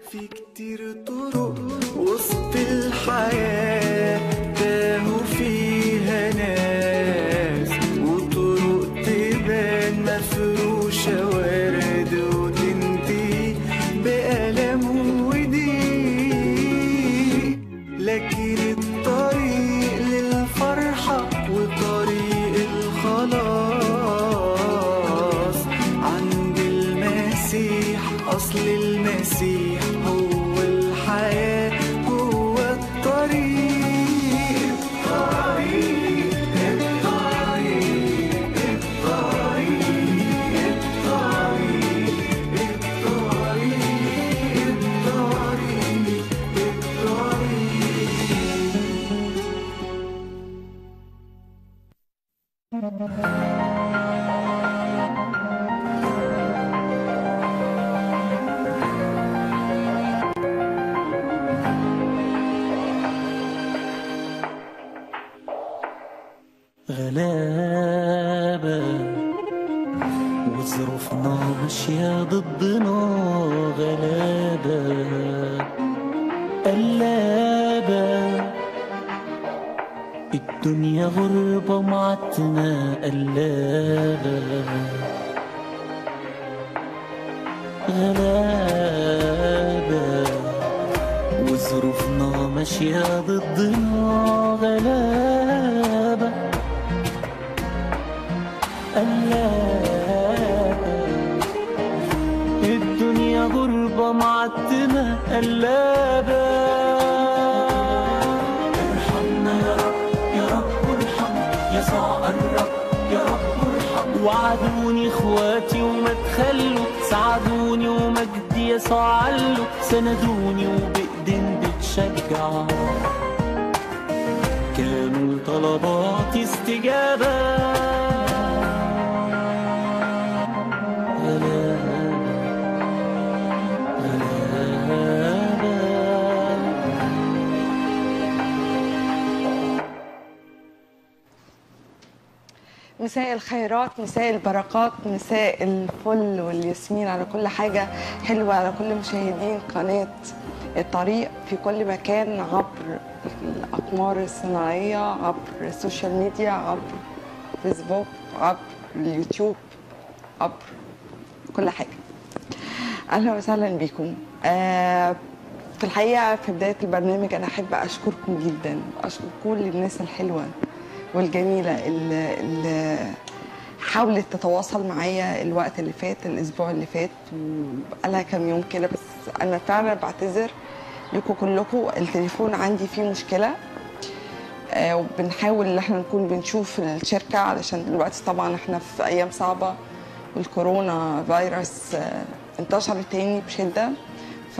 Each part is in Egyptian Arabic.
في كتير طرق وسط الحياة تاهوا فيها ناس وطرق تبان مفروشة ورد وتنتهي بألم وضيق لكن الطريق للفرحة وطريق الخلاص عند المسيح أصل المسيح هو الحياة هو الطريق الطريق الطريق الطريق الطريق الطريق الطريق الطريق غلابة وظروفنا ماشية ضدنا غلابة قلابة الدنيا غربة معتنا قلابة غلابة وظروفنا ماشية ضدنا غلابة قلابة الدنيا غربة معتمة قلابة ارحمنا يا رب يا رب ارحم يسوع الرب يا رب ارحم وعدوني اخواتي وما تخلوا ساعدوني ومجدي يسوع علوا سندوني وبإيدين بتشجع كانوا طلباتي استجابة غلابة غلابة مساء الخيرات مساء البركات مساء الفل والياسمين على كل حاجة حلوة على كل مشاهدين قناة الطريق في كل مكان عبر الأقمار الصناعية عبر السوشيال ميديا عبر فيسبوك عبر اليوتيوب عبر كل حاجة أهلا وسهلا بكم آه في الحقيقة في بداية البرنامج أنا أحب أشكركم جدا أشكر كل الناس الحلوة والجميلة اللي, اللي حاولت تتواصل معايا الوقت اللي فات الأسبوع اللي فات وبقالها كام يوم كده بس أنا فعلا بعتذر لكم كلكم التليفون عندي فيه مشكلة آه، وبنحاول ان احنا نكون بنشوف الشركة علشان دلوقتي طبعا احنا في أيام صعبة والكورونا فيروس آه، انتشر تاني بشدة ف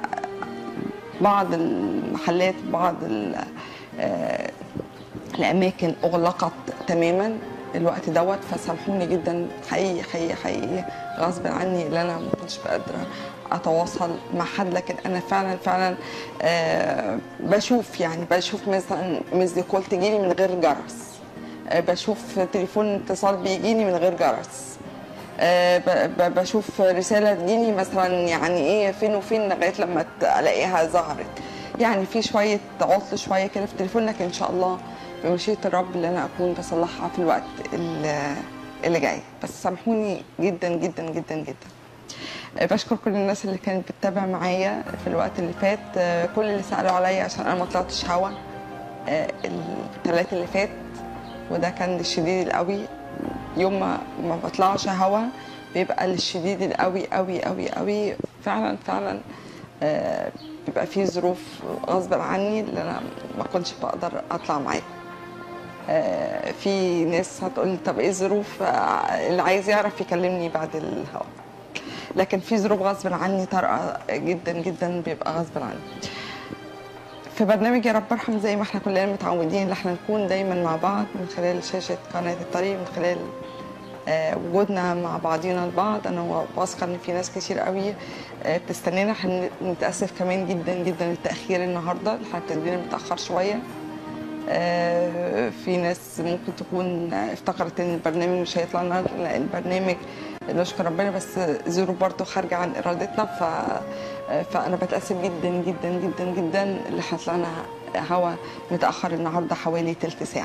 بعض المحلات بعض ال- آه، الاماكن اغلقت تماما الوقت دوت فسامحوني جدا حقيقي حقيقي حقيقي غصب عني اللي انا ما كنتش قادره اتواصل مع حد لكن انا فعلا فعلا آه بشوف يعني بشوف مثلا مزي كول تجيلي من غير جرس آه بشوف تليفون اتصال بيجيني من غير جرس آه، ب- ب- بشوف رسالة تجيني مثلا يعني ايه فين وفين لغاية لما ت- الاقيها ظهرت يعني في شوية عطل شوية كده في التليفون لكن ان شاء الله بمشيئة الرب اللي انا اكون بصلحها في الوقت اللي, اللي جاي بس سامحوني جدا جدا جدا جدا آه، بشكر كل الناس اللي كانت بتتابع معايا في الوقت اللي فات آه، كل اللي سألوا عليا عشان انا ما طلعتش هوا آه، الثلاث اللي فات وده كان الشديد القوي يوم ما ما بطلعش هوا بيبقى الشديد القوي قوي قوي قوي فعلا فعلا آه، بيبقى فيه ظروف غصب عني اللي انا ما كنتش بقدر اطلع معاكم آه، في ناس هتقول لي طب ايه الظروف آه، اللي عايز يعرف يكلمني بعد الهوا لكن في ظروف غصب عني طارئه جدا جدا بيبقى غصب عني في برنامج يا رب ارحم زي ما احنا كلنا متعودين ان احنا نكون دايما مع بعض من خلال شاشه قناه الطريق من خلال آه، وجودنا مع بعضينا البعض انا واثقه ان في ناس كتير قوي آه، بتستنانا احنا نتاسف كمان جدا جدا التاخير النهارده احنا ابتدينا متاخر شويه آه، في ناس ممكن تكون افتكرت ان البرنامج مش هيطلع النهارده لا البرنامج نشكر ربنا بس ظروف برضه خارجه عن ارادتنا ف آه، فانا بتاسف جدا جدا جدا جدا اللي احنا طلعنا هوا متاخر النهارده حوالي تلت ساعه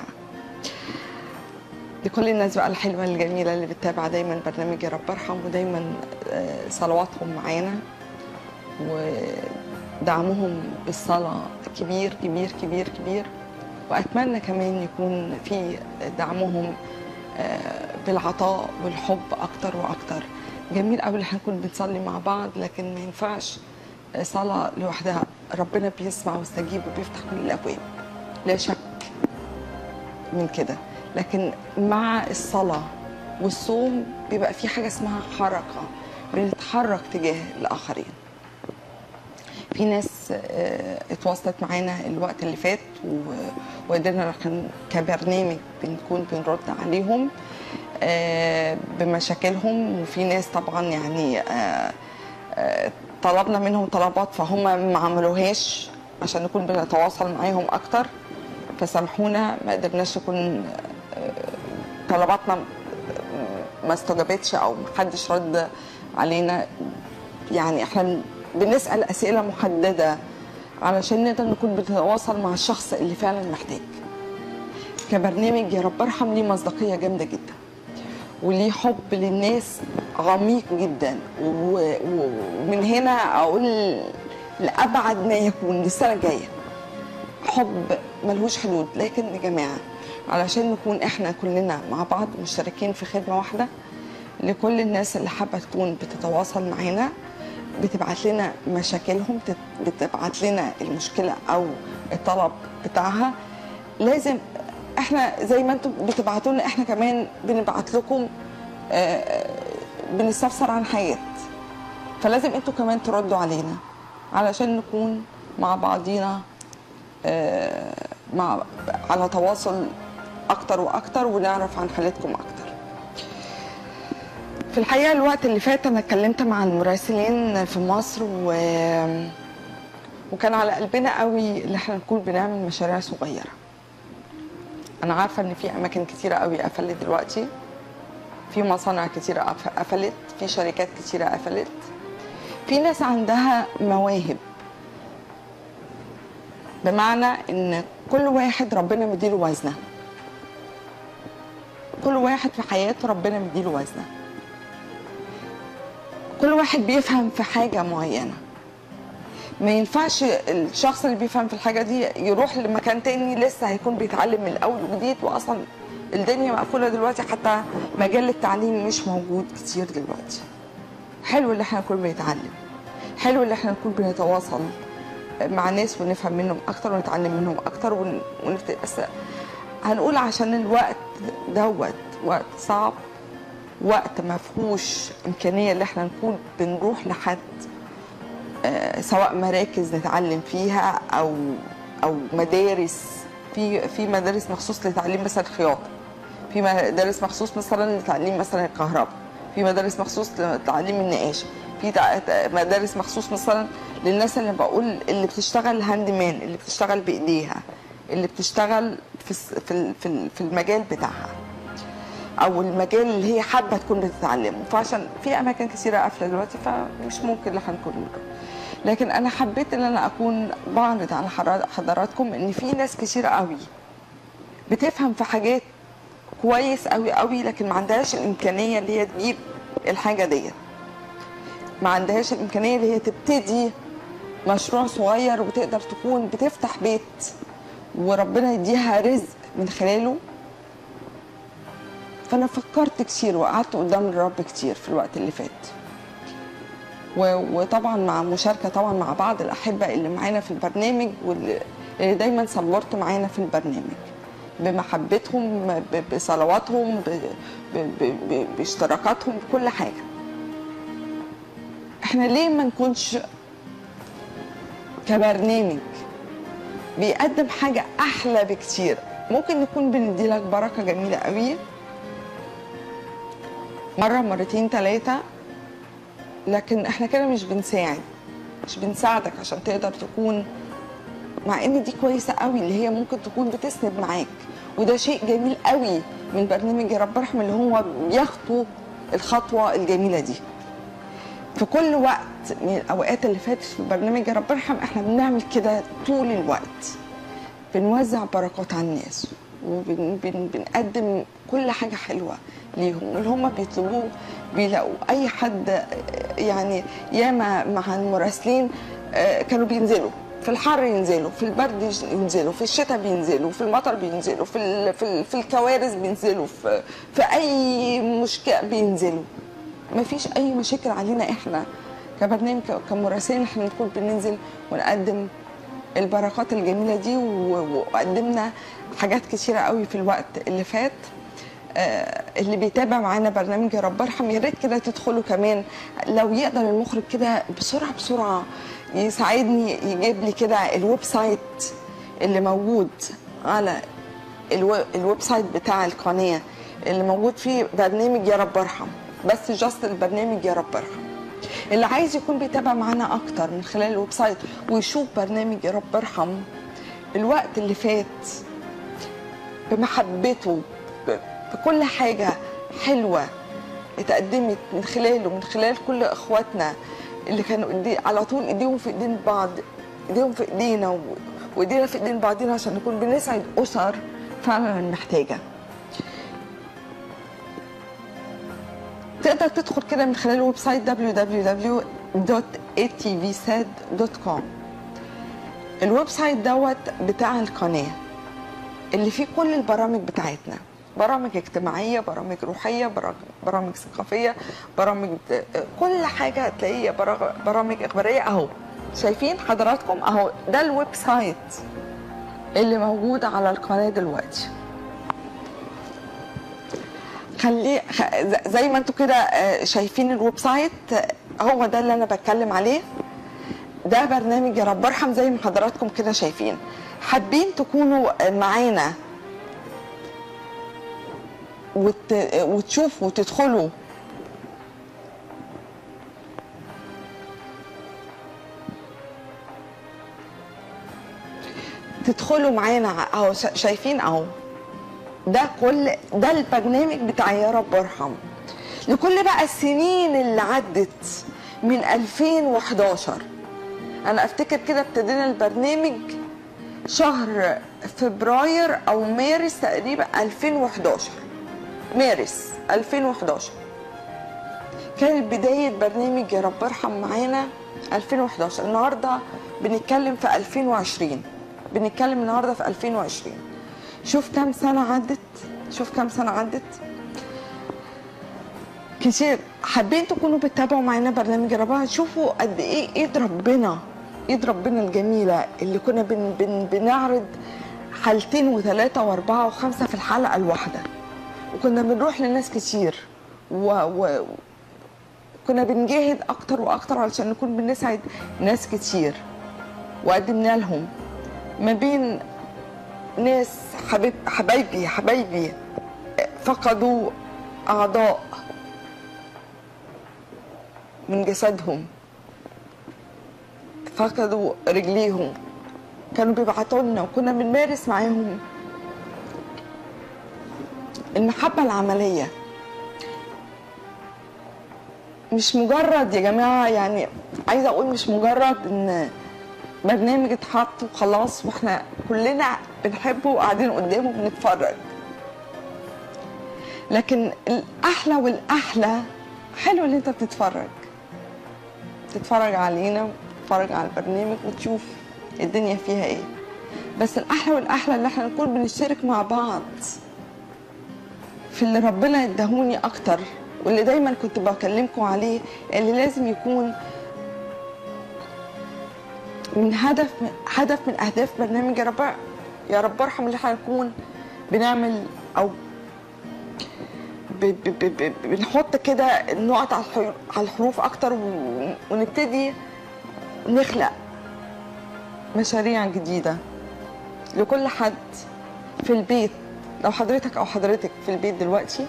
لكل الناس بقى الحلوه الجميله اللي بتتابع دايما برنامج يا رب ارحم ودايما آه، صلواتهم معانا ودعمهم بالصلاه كبير كبير كبير كبير واتمنى كمان يكون في دعمهم آه، بالعطاء والحب اكتر واكتر جميل قوي اللي هنكون بنصلي مع بعض لكن ما ينفعش صلاه لوحدها ربنا بيسمع ويستجيب وبيفتح كل الابواب لا شك من كده لكن مع الصلاة والصوم بيبقى في حاجة اسمها حركة بنتحرك تجاه الآخرين في ناس آه، اتواصلت معانا الوقت اللي فات و- وقدرنا نحن كبرنامج بنكون بنرد عليهم آه، بمشاكلهم وفي ناس طبعا يعني آه، آه، طلبنا منهم طلبات فهم ما عملوهاش عشان نكون بنتواصل معاهم اكتر فسامحونا ما قدرناش نكون آه، طلباتنا ما استجابتش او محدش رد علينا يعني احنا بنسال اسئله محدده علشان نقدر نكون بنتواصل مع الشخص اللي فعلا محتاج كبرنامج يا رب ارحم ليه مصداقيه جامده جدا وليه حب للناس عميق جدا و- و- ومن هنا اقول لابعد ما يكون للسنه الجايه حب ملهوش حدود لكن يا جماعه علشان نكون احنا كلنا مع بعض مشتركين في خدمه واحده لكل الناس اللي حابه تكون بتتواصل معانا بتبعت لنا مشاكلهم تت- بتبعت لنا المشكله او الطلب بتاعها لازم احنا زي ما انتم بتبعتوا لنا احنا كمان بنبعت لكم آه، بنستفسر عن حياه فلازم انتوا كمان تردوا علينا علشان نكون مع بعضينا آه، مع على تواصل اكتر واكتر ونعرف عن حالتكم اكتر في الحقيقه الوقت اللي فات انا اتكلمت مع المراسلين في مصر و... وكان على قلبنا قوي ان احنا نكون بنعمل مشاريع صغيره انا عارفه ان في اماكن كتيره قوي قفلت دلوقتي في مصانع كتيره قف- قفلت في شركات كتيره قفلت في ناس عندها مواهب بمعنى ان كل واحد ربنا مديله وزنه كل واحد في حياته ربنا مديله وزنه كل واحد بيفهم في حاجة معينة ما ينفعش الشخص اللي بيفهم في الحاجة دي يروح لمكان تاني لسه هيكون بيتعلم من الأول وجديد وأصلا الدنيا مقفولة دلوقتي حتى مجال التعليم مش موجود كتير دلوقتي حلو اللي احنا نكون بنتعلم حلو اللي احنا نكون بنتواصل مع ناس ونفهم منهم اكتر ونتعلم منهم اكتر ون... ونفت... بس هنقول عشان الوقت دوت وقت صعب وقت ما فيهوش امكانيه ان احنا نكون بنروح لحد آه، سواء مراكز نتعلم فيها او او مدارس في في مدارس مخصوص لتعليم مثلا الخياطه في مدارس مخصوص مثلا لتعليم مثلا الكهرباء في مدارس مخصوص لتعليم النقاش في تع- مدارس مخصوص مثلا للناس اللي بقول اللي بتشتغل هاند مان اللي بتشتغل بايديها اللي بتشتغل في الس- في ال- في ال- في المجال بتاعها او المجال اللي هي حابه تكون بتتعلمه فعشان في اماكن كثيره قافله دلوقتي فمش ممكن ان احنا نكون نروح. لكن انا حبيت ان انا اكون بعرض على حرا- حضراتكم ان في ناس كثيره قوي بتفهم في حاجات كويس قوي قوي لكن ما عندهاش الامكانيه اللي هي تجيب الحاجه ديت ما عندهاش الامكانيه اللي هي تبتدي مشروع صغير وتقدر تكون بتفتح بيت وربنا يديها رزق من خلاله فانا فكرت كتير وقعدت قدام الرب كتير في الوقت اللي فات و- وطبعا مع مشاركه طبعا مع بعض الاحبه اللي معانا في البرنامج واللي اللي دايما سبورت معانا في البرنامج بمحبتهم ب- بصلواتهم ب- ب- ب- ب- باشتراكاتهم بكل حاجه احنا ليه ما نكونش كبرنامج بيقدم حاجه احلى بكتير ممكن نكون بندي لك بركه جميله قوي مره مرتين ثلاثه لكن احنا كده مش بنساعد مش بنساعدك عشان تقدر تكون مع ان دي كويسه قوي اللي هي ممكن تكون بتسند معاك وده شيء جميل قوي من برنامج يا رب ارحم اللي هو بياخدوا الخطوه الجميله دي في كل وقت من الاوقات اللي فاتت في برنامج يا رب ارحم احنا بنعمل كده طول الوقت بنوزع بركات على الناس وبنقدم كل حاجة حلوة ليهم اللي هم بيطلبوه بيلاقوا أي حد يعني ياما مع المراسلين آه، كانوا بينزلوا في الحر ينزلوا في البرد ينزلوا في الشتاء بينزلوا في المطر بينزلوا في ال في, ال في الكوارث بينزلوا في, في أي مشكلة بينزلوا ما فيش أي مشاكل علينا إحنا كبرنامج كمراسلين احنا نكون بننزل ونقدم البركات الجميله دي و- وقدمنا حاجات كتيره قوي في الوقت اللي فات آه، اللي بيتابع معانا برنامج يا رب ارحم يا ريت كده تدخلوا كمان لو يقدر المخرج كده بسرعه بسرعه يساعدني يجيب لي كده الويب سايت اللي موجود على الو- الويب سايت بتاع القناه اللي موجود فيه برنامج يا رب ارحم بس جاست البرنامج يا رب ارحم اللي عايز يكون بيتابع معانا اكتر من خلال الويب سايت ويشوف برنامج يا رب ارحم الوقت اللي فات بمحبته ب- بكل حاجة حلوة اتقدمت من خلاله من خلال كل اخواتنا اللي كانوا إيدي على طول ايديهم في ايدين بعض ايديهم في ايدينا و- وايدينا في ايدين بعضنا عشان نكون بنسعد اسر فعلا محتاجه تقدر تدخل كده من خلال الويب سايت www.atvsad.com الويب سايت دوت بتاع القناة اللي فيه كل البرامج بتاعتنا برامج اجتماعية برامج روحية برامج, برامج ثقافية برامج كل حاجة هتلاقيها برا- برامج إخبارية أهو شايفين حضراتكم أهو ده الويب سايت اللي موجود على القناة دلوقتي خليه خ- ز- زي ما انتوا كده آه، شايفين الويب سايت آه، هو ده اللي انا بتكلم عليه ده برنامج يا رب ارحم زي ما حضراتكم كده شايفين حابين تكونوا آه، معانا وت... آه، وتشوفوا وتدخلوا تدخلوا معانا ع- اهو شا- شايفين اهو ده كل ده البرنامج بتاع يا رب ارحم لكل بقى السنين اللي عدت من 2011 انا افتكر كده ابتدينا البرنامج شهر فبراير او مارس تقريبا 2011 مارس 2011 كانت بداية برنامج يا رب ارحم معانا 2011 النهاردة بنتكلم في 2020 بنتكلم النهاردة في 2020 شوف كام سنة عدت شوف كام سنة عدت كتير حابين تكونوا بتتابعوا معانا برنامج يا رب هتشوفوا قد ايه ايد ربنا ايد ربنا الجميلة اللي كنا بن بن بنعرض حالتين وثلاثة واربعة وخمسة في الحلقة الواحدة وكنا بنروح لناس كتير و, و كنا بنجاهد اكتر واكتر علشان نكون بنسعد ناس كتير وقدمنا لهم ما بين ناس حبيب حبايبي حبايبي فقدوا اعضاء من جسدهم فقدوا رجليهم كانوا بيبعتوا لنا وكنا بنمارس معاهم المحبة العملية مش مجرد يا جماعة يعني عايزة أقول مش مجرد إن برنامج اتحط وخلاص واحنا كلنا بنحبه وقاعدين قدامه بنتفرج لكن الأحلى والأحلى حلو إن أنت بتتفرج تتفرج علينا وتتفرج على البرنامج وتشوف الدنيا فيها ايه بس الأحلى والأحلى إن احنا نكون بنشترك مع بعض في اللي ربنا اداهوني اكتر واللي دايما كنت بكلمكم عليه اللي لازم يكون من هدف هدف من اهداف برنامج يا رب يا رب ارحم اللي احنا نكون بنعمل او ب ب ب ب بنحط كده النقط على الحر- على الحروف اكتر و- ونبتدي نخلق مشاريع جديده لكل حد في البيت لو حضرتك او حضرتك في البيت دلوقتي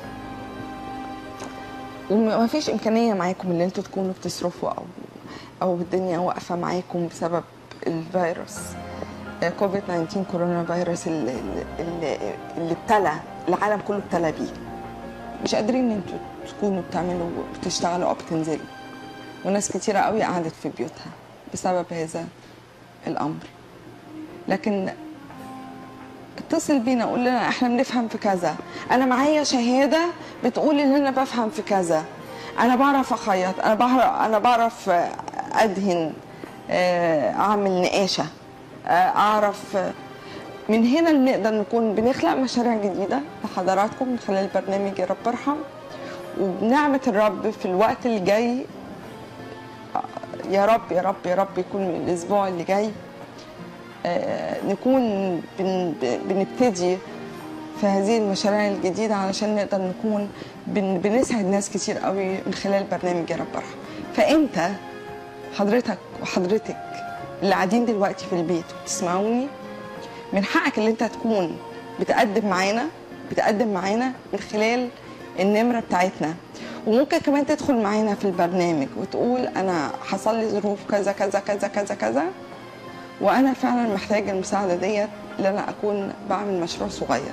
وما فيش امكانيه معاكم ان انتوا تكونوا بتصرفوا او او الدنيا واقفه معاكم بسبب الفيروس آه، كوفيد 19 كورونا فيروس اللي, اللي, اللي ابتلى العالم كله ابتلى بيه مش قادرين ان انتوا تكونوا بتعملوا بتشتغلوا او بتنزلوا وناس كتيرة قوي قعدت في بيوتها بسبب هذا الأمر لكن اتصل بينا قول لنا احنا بنفهم في كذا انا معايا شهاده بتقول ان انا بفهم في كذا انا بعرف اخيط انا بعرف انا بعرف آه، ادهن آه، اعمل نقاشه آه، اعرف آه، من هنا بنقدر نكون بنخلق مشاريع جديده لحضراتكم من خلال برنامج يا رب ارحم وبنعمه الرب في الوقت اللي جاي آه، يا رب يا رب يا رب يكون من الاسبوع اللي جاي آه، نكون بن بنبتدي في هذه المشاريع الجديدة علشان نقدر نكون بن بنسعد ناس كتير قوي من خلال برنامج يا رب ارحم فأنت حضرتك وحضرتك اللي قاعدين دلوقتي في البيت وبتسمعوني من حقك اللي انت تكون بتقدم معانا بتقدم معانا من خلال النمرة بتاعتنا وممكن كمان تدخل معانا في البرنامج وتقول انا حصل لي ظروف كذا كذا كذا كذا كذا وانا فعلا محتاج المساعده ديت ان انا اكون بعمل مشروع صغير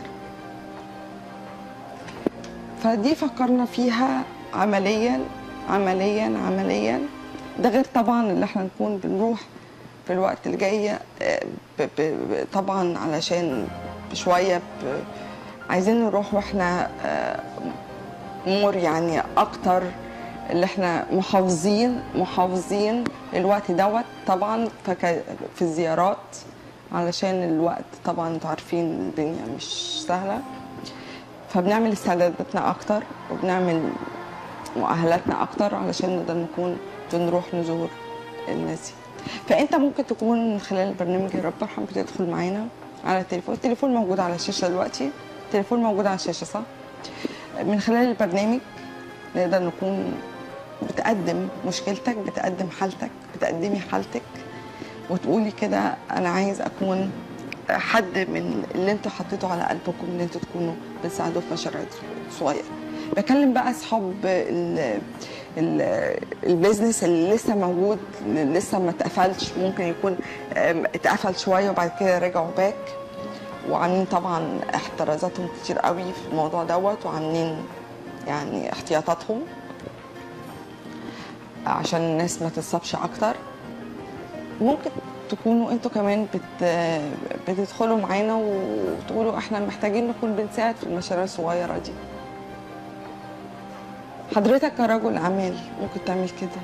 فدي فكرنا فيها عمليا عمليا عمليا ده غير طبعا اللي احنا نكون بنروح في الوقت اللي جاي آه، ب- ب- ب- طبعا علشان بشويه ب- عايزين نروح واحنا آه، مور يعني اكتر اللي احنا محافظين محافظين الوقت دوت طبعا فك- في الزيارات علشان الوقت طبعا انتوا عارفين الدنيا مش سهله فبنعمل استعداداتنا اكتر وبنعمل مؤهلاتنا اكتر علشان نقدر نكون بنروح نزور الناس دي. فانت ممكن تكون من خلال برنامج يا رب ارحم بتدخل معانا على التليفون التليفون موجود على الشاشه دلوقتي التليفون موجود على الشاشه صح من خلال البرنامج نقدر نكون بتقدم مشكلتك بتقدم حالتك بتقدمي حالتك وتقولي كده انا عايز اكون حد من اللي انتوا حطيتوا على قلبكم ان انتوا تكونوا بتساعدوا في مشاريع صغيره بكلم بقى اصحاب ال- ال- البيزنس اللي لسه موجود اللي لسه ما اتقفلش ممكن يكون ام، اتقفل شويه وبعد كده رجعوا باك وعاملين طبعا احترازاتهم كتير قوي في الموضوع دوت وعاملين يعني احتياطاتهم عشان الناس ما تتصابش اكتر ممكن تكونوا انتوا كمان بت بتدخلوا معانا وتقولوا احنا محتاجين نكون بنساعد في المشاريع الصغيره دي حضرتك كرجل اعمال ممكن تعمل كده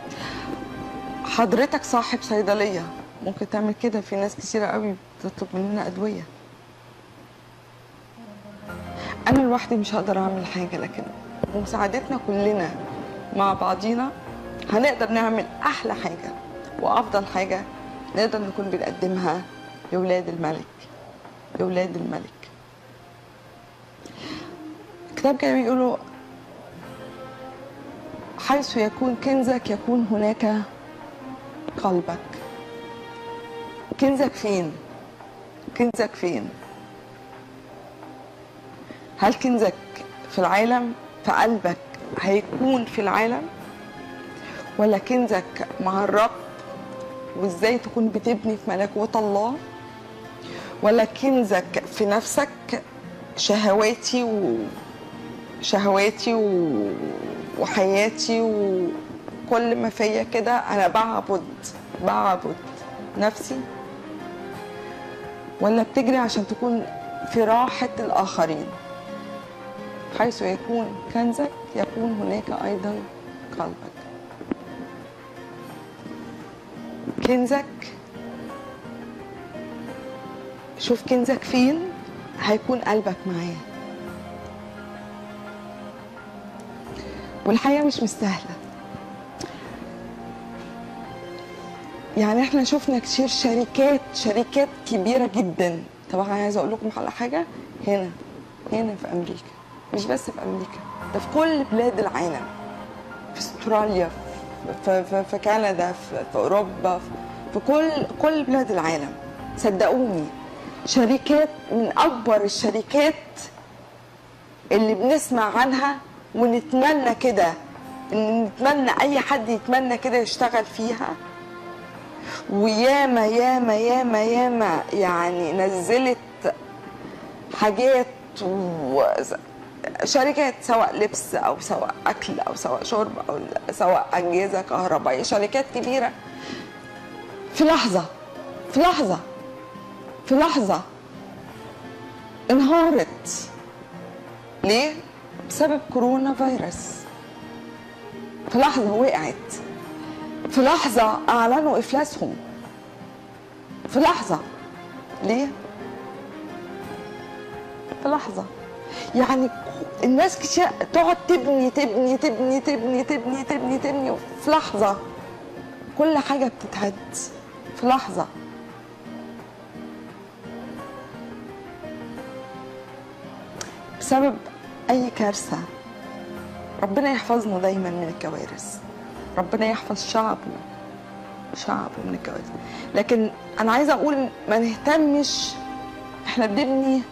حضرتك صاحب صيدليه ممكن تعمل كده في ناس كتيره قوي بتطلب مننا ادويه انا لوحدي مش هقدر اعمل حاجه لكن بمساعدتنا كلنا مع بعضينا هنقدر نعمل احلى حاجه وافضل حاجه نقدر نكون بنقدمها لاولاد الملك لاولاد الملك الكتاب كان بيقولوا حيث يكون كنزك يكون هناك قلبك كنزك فين كنزك فين هل كنزك في العالم فقلبك هيكون في العالم ولا كنزك مع الرب وازاي تكون بتبني في ملكوت الله ولا كنزك في نفسك شهواتي وشهواتي و... وحياتي وكل ما فيا كده انا بعبد بعبد نفسي ولا بتجري عشان تكون في راحة الآخرين حيث يكون كنزك يكون هناك أيضا قلبك كنزك شوف كنزك فين هيكون قلبك معاه والحياة مش مستاهلة يعني احنا شفنا كتير شركات شركات كبيرة جدا طبعا عايزة اقول لكم على حاجة هنا هنا في امريكا مش بس في امريكا ده في كل بلاد العالم في استراليا في, في, في كندا في, في اوروبا في, في كل كل بلاد العالم صدقوني شركات من اكبر الشركات اللي بنسمع عنها ونتمنى كده ان نتمنى اي حد يتمنى كده يشتغل فيها وياما ياما ياما ياما يعني نزلت حاجات و... شركات سواء لبس او سواء اكل او سواء شرب او سواء اجهزه كهربائيه شركات كبيره في لحظه في لحظه في لحظه انهارت ليه؟ بسبب كورونا فيروس في لحظه وقعت في لحظه اعلنوا افلاسهم في لحظه ليه؟ في لحظه يعني الناس كتير تقعد تبني تبني تبني تبني تبني تبني تبني في لحظة كل حاجة بتتهد في لحظة بسبب أي كارثة ربنا يحفظنا دايما من الكوارث ربنا يحفظ شعبه شعبه من الكوارث لكن أنا عايزة أقول ما نهتمش احنا بنبني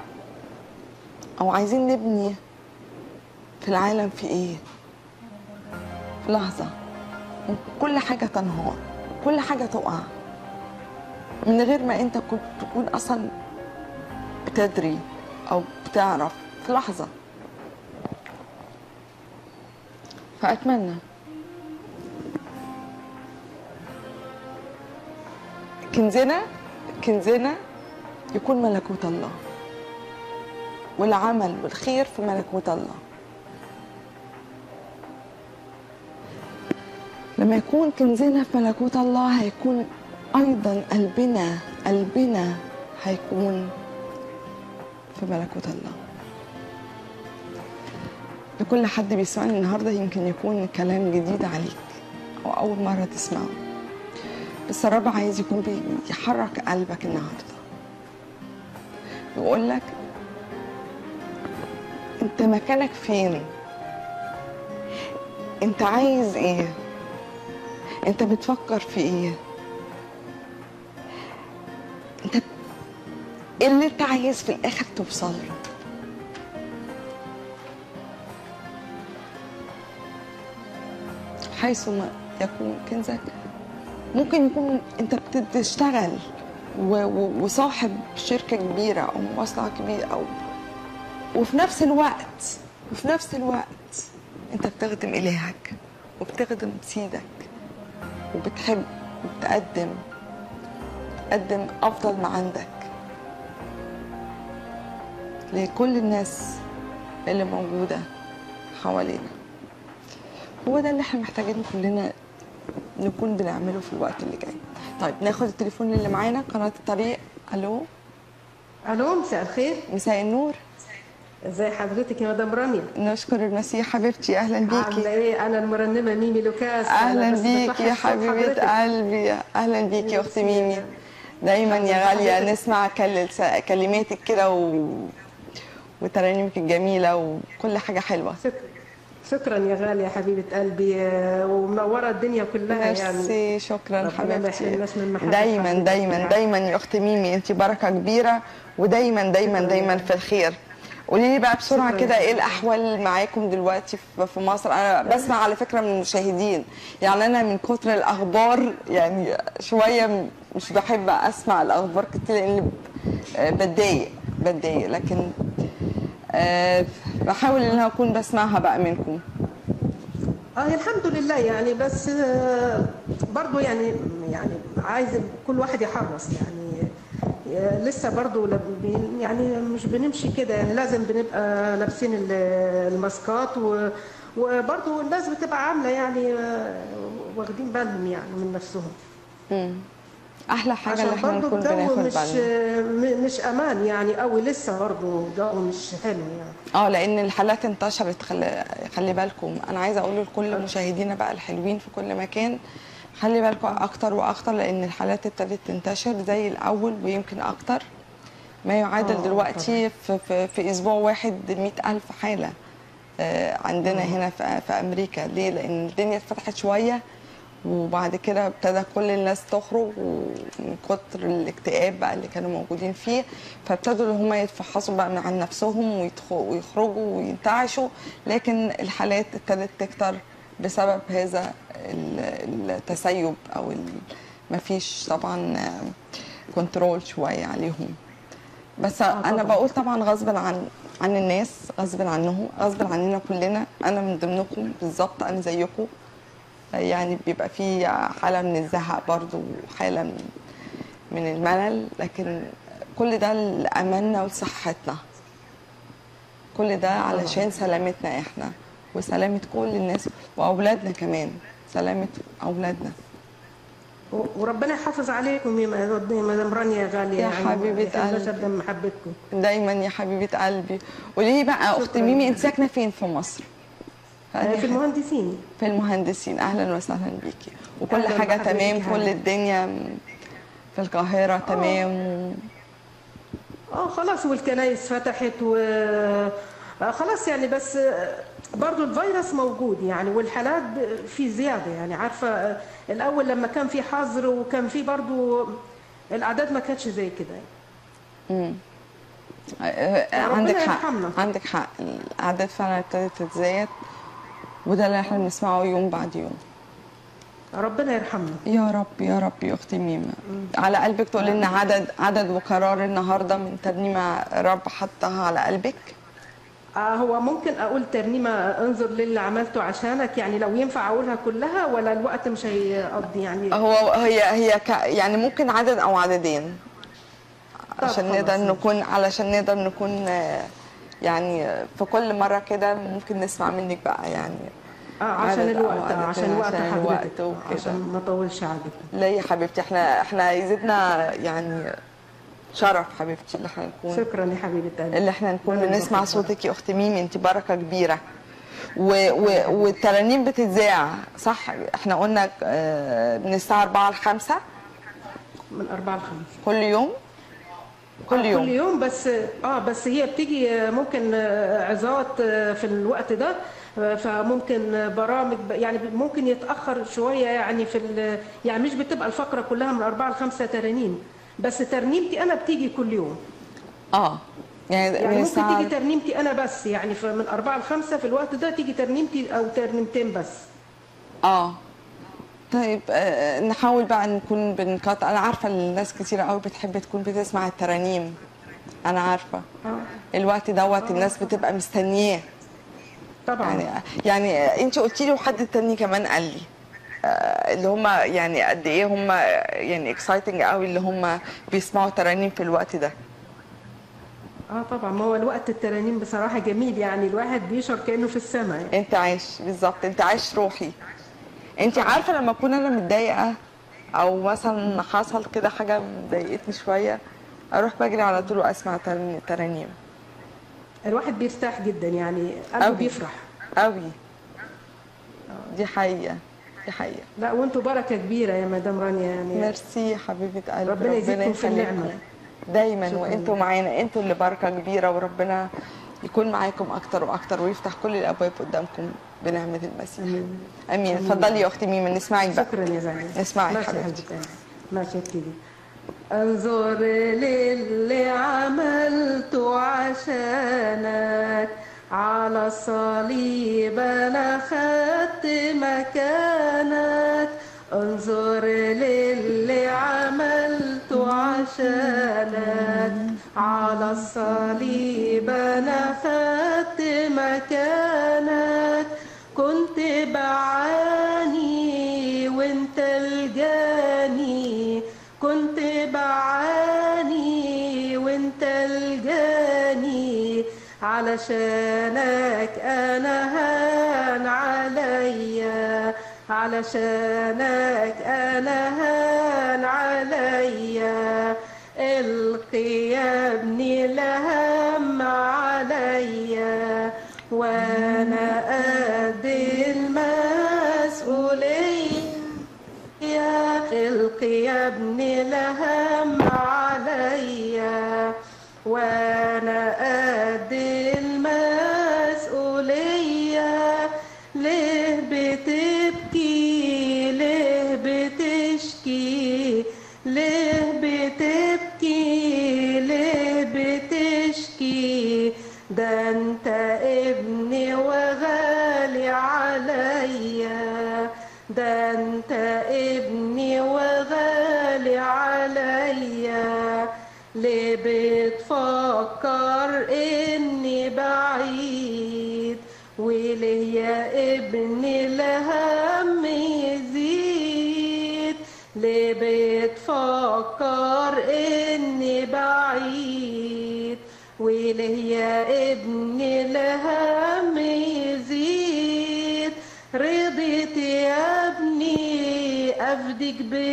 او عايزين نبني في العالم في ايه في لحظه كل حاجه تنهار كل حاجه تقع من غير ما انت كنت تكون اصلا بتدري او بتعرف في لحظه فاتمنى كنزنا كنزنا يكون ملكوت الله والعمل والخير في ملكوت الله لما يكون كنزنا في ملكوت الله هيكون ايضا قلبنا قلبنا هيكون في ملكوت الله لكل حد بيسمعني النهارده يمكن يكون كلام جديد عليك او اول مره تسمعه بس الرب عايز يكون بيحرك قلبك النهارده يقول لك انت مكانك فين انت عايز ايه انت بتفكر في ايه انت ايه اللي انت عايز في الاخر توصل له حيث ما يكون كنزك ممكن يكون انت بتشتغل و- و- وصاحب شركه كبيره او مصنع كبير او وفي نفس الوقت وفي نفس الوقت انت بتخدم الهك وبتخدم سيدك وبتحب وبتقدم تقدم افضل ما عندك لكل الناس اللي موجوده حوالينا هو ده اللي احنا محتاجين كلنا نكون بنعمله في الوقت اللي جاي طيب ناخد التليفون اللي معانا قناه الطريق الو الو مساء الخير مساء النور ازي حضرتك يا مدام رامية نشكر المسيح حبيبتي اهلا عامله بيكي ايه انا المرنمه ميمي لوكاس اهلا أنا بس بيكي بتوحش يا صوت حبيبه حضرتك. قلبي اهلا بيكي يا اختي ميمي دايما يا أهلاً غاليه بحضرتك. نسمع كل- كلماتك كده و... وترانيمك الجميله وكل حاجه حلوه شكرا شكرا يا غاليه يا حبيبه قلبي آه، ومنوره الدنيا كلها يعني ميرسي شكرا ربنا ما حبيبتي يحرمناش من محبة دايما حضرتك. دايما دايما يا اختي ميمي انت بركه كبيره ودايما دايما شكراً. دايما في الخير قولي لي بقى بسرعه شكراً. كده ايه الاحوال معاكم دلوقتي في- في مصر انا بسمع على فكره من المشاهدين يعني انا من كتر الاخبار يعني شويه م- مش بحب اسمع الاخبار كتير لان ب- آه، بتضايق بتضايق لكن آه، بحاول ان انا اكون بسمعها بقى منكم اه الحمد لله يعني بس آه، برضو يعني يعني عايز كل واحد يحرص يعني آه، لسه برضو لب- بي- يعني مش بنمشي كده يعني لازم بنبقى لابسين ال- الماسكات و- وبرضو الناس بتبقى عامله يعني آه، واخدين بالهم يعني من نفسهم احلى حاجه اللي عشان احنا برضو نكون الجو بناخد مش بالنا م- مش امان يعني قوي لسه برضو الجو مش حلو يعني اه لان الحالات انتشرت خلي, خلي بالكم انا عايزه اقول لكل مشاهدينا بقى الحلوين في كل مكان خلي بالكم اكتر واكتر لان الحالات ابتدت تنتشر زي الاول ويمكن اكتر ما يعادل آه، دلوقتي في, في, في اسبوع واحد مئة ألف حاله آه، عندنا هنا في, في امريكا ليه لان الدنيا اتفتحت شويه وبعد كده ابتدى كل الناس تخرج ومن كتر الاكتئاب بقى اللي كانوا موجودين فيه فابتدوا ان هم يتفحصوا بقى من عن نفسهم ويدخ- ويخرجوا وينتعشوا لكن الحالات ابتدت تكتر بسبب هذا ال- التسيب او ال- مفيش طبعا كنترول شويه عليهم بس انا طبعاً. بقول طبعا غصبا عن عن الناس غصب عنهم غصب عننا كلنا انا من ضمنكم بالظبط انا زيكم يعني بيبقى في حاله من الزهق برضو وحاله من من الملل لكن كل ده لاماننا ولصحتنا كل ده علشان سلامتنا احنا وسلامه كل الناس واولادنا كمان سلامه اولادنا و- وربنا يحافظ عليكم يا م- يا مدام رانيا يا غاليه يا حبيبة قلبي قلبي. قدام محبتكم دايما يا حبيبه قلبي وليه بقى اخت شكراً. ميمي انت ساكنه فين في مصر آه، في المهندسين في المهندسين اهلا وسهلا بيكي وكل أهلاً حاجه بحضرتك تمام يا كل حبيبي. الدنيا م- في القاهره تمام و... اه خلاص والكنايس فتحت و آه، خلاص يعني بس آه، برضو الفيروس موجود يعني والحالات ب- في زيادة يعني عارفة آه، الأول لما كان في حظر وكان في برضو الأعداد ما كانتش زي كده يعني. آه، ربنا عندك حق يرحمنا. عندك حق الاعداد فعلا ابتدت تتزايد وده اللي احنا بنسمعه يوم بعد يوم ربنا يرحمنا يا رب يا رب يا اختي ميمة على قلبك تقول لنا عدد عدد وقرار النهارده من ترنيمه رب حطها على قلبك آه هو ممكن أقول ترنيمة انظر للي عملته عشانك يعني لو ينفع أقولها كلها ولا الوقت مش هيقضي يعني هو هي هي ك يعني ممكن عدد او عددين طب عشان خلاص، نقدر ماشي. نكون علشان نقدر نكون آه، يعني آه، في كل مره كده ممكن نسمع منك بقى يعني آه عشان عدد أو الوقت آه عددين عشان الوقت عشان حضرتك الوقت آه، وكده. عشان ما اطولش عليك لا يا حبيبتي احنا احنا يزيدنا يعني شرف حبيبتي اللي احنا نكون شكرا يا حبيبه قلبي اللي احنا نكون ربنا بنسمع يبارك صوتك يا اخت ميمي انت بركه كبيره و و والترانيم بتتذاع صح احنا قلنا آه، من الساعه 4 ل 5 من أربعة لخمسة كل يوم كل كل يوم يوم بس اه بس هي بتيجي آه، ممكن آه، عظات آه، في الوقت ده آه، فممكن آه، برامج ب- يعني ممكن يتأخر شوية يعني في ال- يعني مش بتبقى الفقرة كلها من أربعة لخمسة ترانيم بس ترنيمتي أنا بتيجي كل يوم اه يعني, يعني من ممكن الساعه تيجي ترنيمتي أنا بس يعني ف- من أربعة لخمسة في الوقت ده تيجي ترنيمتي أو ترنيمتين بس اه طيب آه نحاول بقى نكون بنقاطع انا عارفه ان الناس كتير قوي بتحب تكون بتسمع الترانيم انا عارفه آه. الوقت دوت الناس بتبقى مستنياه طبعا يعني يعني انت قلتي لي وحد تاني كمان قال لي آه، اللي هم يعني قد ايه هم يعني اكسايتنج قوي اللي هم بيسمعوا ترانيم في الوقت ده اه طبعا ما هو الوقت الترانيم بصراحة جميل يعني الواحد بيشعر كأنه في السماء يعني. انت عايش بالظبط انت عايش روحي انت عارفه لما اكون انا متضايقه او مثلا حصل كده حاجه مضايقتني شويه اروح بجري على طول واسمع ترن- ترانيم الواحد بيرتاح جدا يعني قلبه أوي. بيفرح قوي دي حقيقه دي حقيقه لا وانتوا بركة كبيرة يا مدام رانيا يعني ميرسي يا حبيبه قلبي ربنا يزيدكم في يخليكم. النعمة. دايما شكراً. وانتوا معانا انتوا اللي بركه كبيره وربنا يكون معاكم اكتر واكتر ويفتح كل الابواب قدامكم بنعمه المسيح امين, أمين. اتفضلي يا اختي ميمة نسمعك بقى شكرا يا زعيم اسمعي ماشي يا حبيبتي. حبيبتي ماشي ابتدي انظر للي عملته عشانك على الصليب انا خدت مكانك انظر للي عملته عشانك على الصليب انا خدت مكانك كنت بعاني وانت الجاني كنت بعاني وانت الجاني علشانك انا هان عليا علشانك انا هان عليا القي يا ابني لهم عليا وانا قد المسؤوليه يا القي يا ابني لهم عليا وانا قد المسؤولية ليه بتبكي ليه بتشكي ليه بتبكي ليه بتشكي ده انت ابني وغالي عليا ده انت ابني وغالي عليا ليه بتفكر اني بتفكر اني بعيد وليه يا ابني الهم يزيد رضيت يا ابني افدك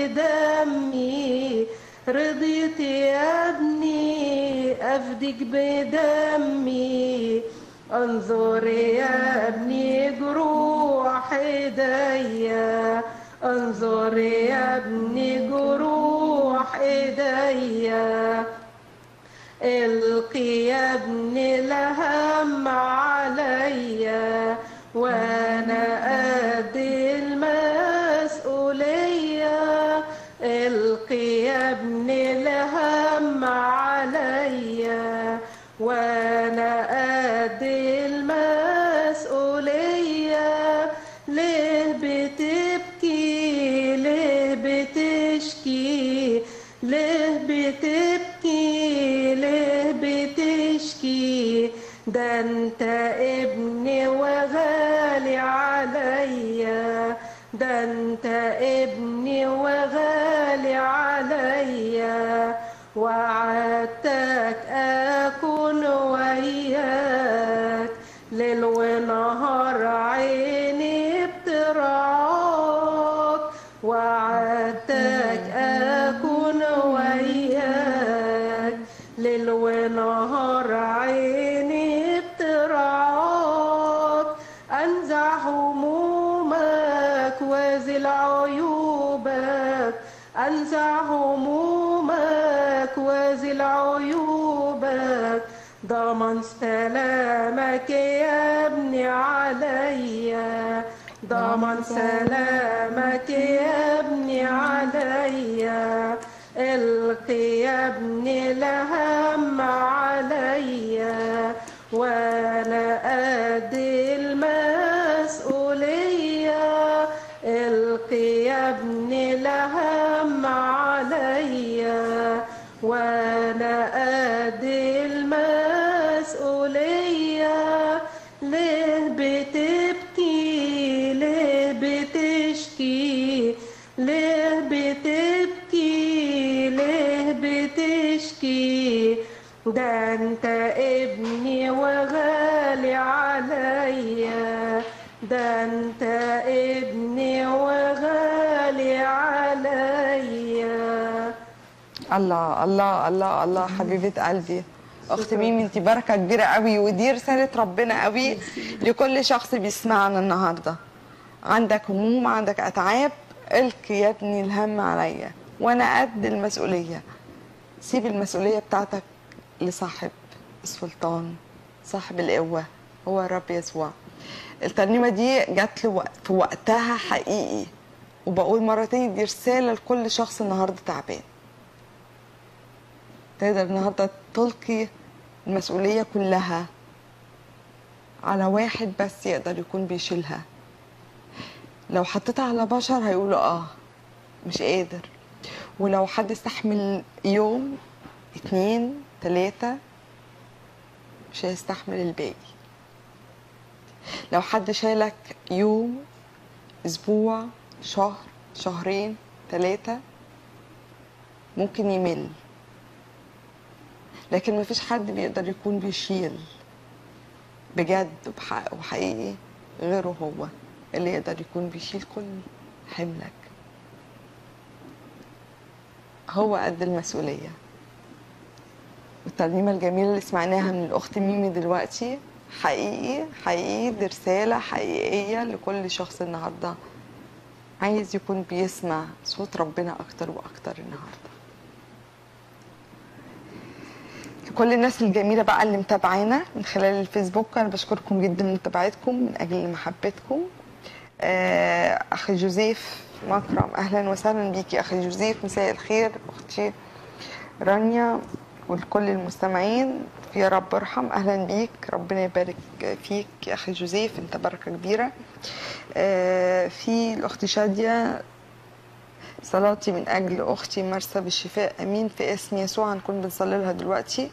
بدمي رضيت يا ابني افدك بدمي انظر يا ابني جروح ايديا انظر يا ابني جروح ايديا القي يا ابني الهم عليا وانا قد المسؤولية القي يا ابني الهم عليا وانا قد المسؤولية ليه بتبكي ليه بتشكي ليه بتبكي ليه بتشكي ده انت ابني وغالي عليا ده انت ابني وغالي عليا وعدتك اكون وياك ليل ونهار عيني بترعاك وعدتك اكون وياك ليل ونهار عيني بترعاك انزع همومك وازل عيوبك انزع همومك وازل عيوبك ضمن سلامك يا ابني عليا ضمن سلامك يا ابني عليا القي يا ابني الهم عليا وانا قد المسؤولية القي يا ابني الهم عليا وانا قد المسؤولية ليه بتبكي ليه بتشكي ليه بتبكي ليه بتشكي ده انت ابني وغالي عليا ده انت ابني وغالي عليا الله الله الله الله حبيبة قلبي اخت ميمي انت بركه كبيره قوي ودي رساله ربنا قوي لكل شخص بيسمعنا النهارده عندك هموم عندك اتعاب الك يا ابني الهم عليا وانا قد المسؤوليه سيب المسؤوليه بتاعتك لصاحب السلطان صاحب القوه هو الرب يسوع الترنيمه دي جات له وقت- في وقتها حقيقي وبقول مرة تاني دي رسالة لكل شخص النهاردة تعبان تقدر النهاردة تلقي المسؤولية كلها على واحد بس يقدر يكون بيشيلها لو حطيتها على بشر هيقولوا اه مش قادر ولو حد استحمل يوم اتنين تلاتة مش هيستحمل الباقي لو حد شالك يوم اسبوع شهر شهرين ثلاثة ممكن يمل لكن مفيش حد بيقدر يكون بيشيل بجد وبحق وحقيقي غيره هو اللي يقدر يكون بيشيل كل حملك هو قد المسؤولية والترنيمة الجميلة اللي سمعناها من الأخت ميمي دلوقتي حقيقي حقيقي دي رسالة حقيقية لكل شخص النهاردة عايز يكون بيسمع صوت ربنا أكتر وأكتر النهاردة لكل الناس الجميلة بقى اللي متابعانا من خلال الفيسبوك أنا بشكركم جدا من متابعتكم من أجل محبتكم آه، أخي جوزيف مكرم أهلا وسهلا بيكي أخي جوزيف مساء الخير أختي رانيا ولكل المستمعين يا رب ارحم اهلا بيك ربنا يبارك فيك يا اخي جوزيف انت بركه كبيره آه، في الاخت شاديه صلاتي من اجل اختي مرسى بالشفاء امين في اسم يسوع هنكون بنصلي لها دلوقتي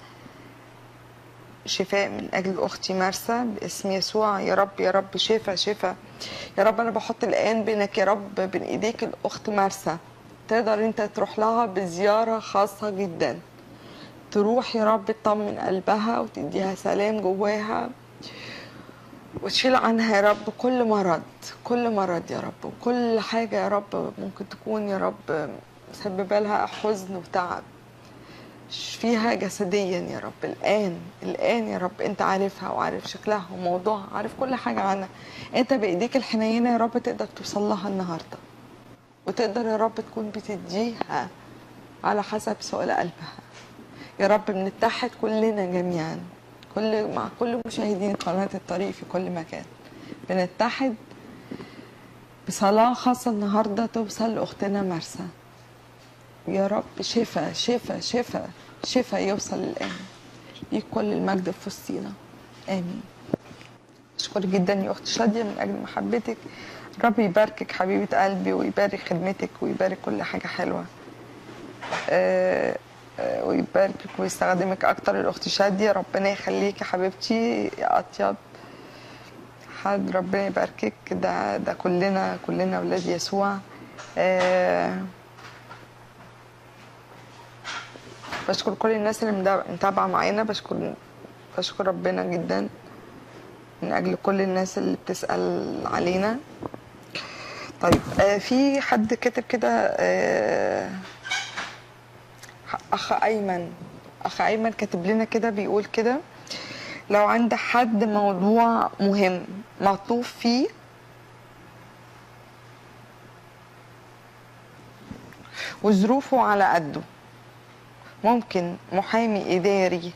شفاء من اجل اختي مرسى باسم يسوع يا رب يا رب شفاء شفاء يا رب انا بحط الان بينك يا رب بين ايديك الاخت مرسى تقدر انت تروح لها بزياره خاصه جدا تروح يا رب تطمن قلبها وتديها سلام جواها وتشيل عنها يا رب كل مرض كل مرض يا رب وكل حاجة يا رب ممكن تكون يا رب مسببة لها حزن وتعب فيها جسديا يا رب الآن الآن يا رب أنت عارفها وعارف شكلها وموضوعها عارف كل حاجة عنها أنت بإيديك الحنينة يا رب تقدر توصل لها النهاردة وتقدر يا رب تكون بتديها على حسب سؤال قلبها يا رب بنتحد كلنا جميعا كل مع كل مشاهدين قناة الطريق في كل مكان بنتحد بصلاة خاصة النهاردة توصل لأختنا مرسى يا رب شفا شفا شفا شفا يوصل الآن ليك كل المجد في وسطينا آمين أشكر جدا يا أخت شادية من أجل محبتك رب يباركك حبيبة قلبي ويبارك خدمتك ويبارك كل حاجة حلوة آه، آه، ويباركك ويستخدمك أكتر الأخت شادية ربنا يخليك يا حبيبتي يا أطيب حد ربنا يباركك ده ده كلنا كلنا أولاد يسوع آه، بشكر كل الناس اللي مدا- متابعة معانا بشكر بشكر ربنا جدا من أجل كل الناس اللي بتسأل علينا طيب آه في حد كتب كده آه أخ أيمن أخ أيمن كاتب لنا كده بيقول كده لو عند حد موضوع مهم مطلوب فيه وظروفه على قده ممكن محامي إداري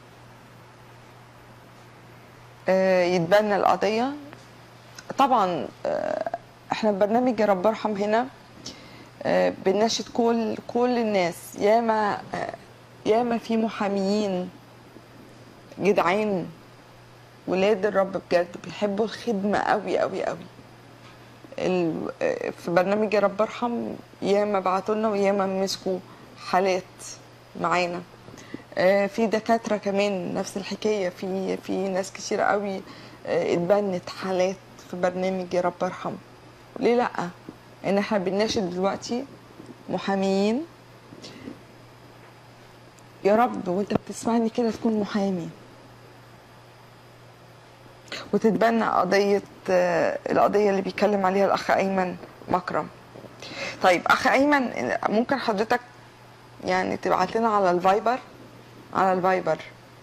آه، يتبنى القضية طبعا آه، احنا برنامج يا رب ارحم هنا آه، بنناشد كل كل الناس ياما آه، ياما في محاميين جدعان ولاد الرب بجد بيحبوا الخدمة قوي قوي قوي ال- آه، في برنامج يا رب ارحم ياما بعتوا لنا وياما مسكوا حالات معانا آه، في دكاترة كمان نفس الحكاية في في ناس كتير قوي آه، اتبنت حالات في برنامج يا رب ارحم ليه لأ ان احنا بنناشد دلوقتي محاميين يا رب وانت بتسمعني كده تكون محامي وتتبنى قضية آه، القضية اللي بيتكلم عليها الأخ أيمن مكرم طيب أخ أيمن ممكن حضرتك يعني تبعت لنا على الفايبر على الفايبر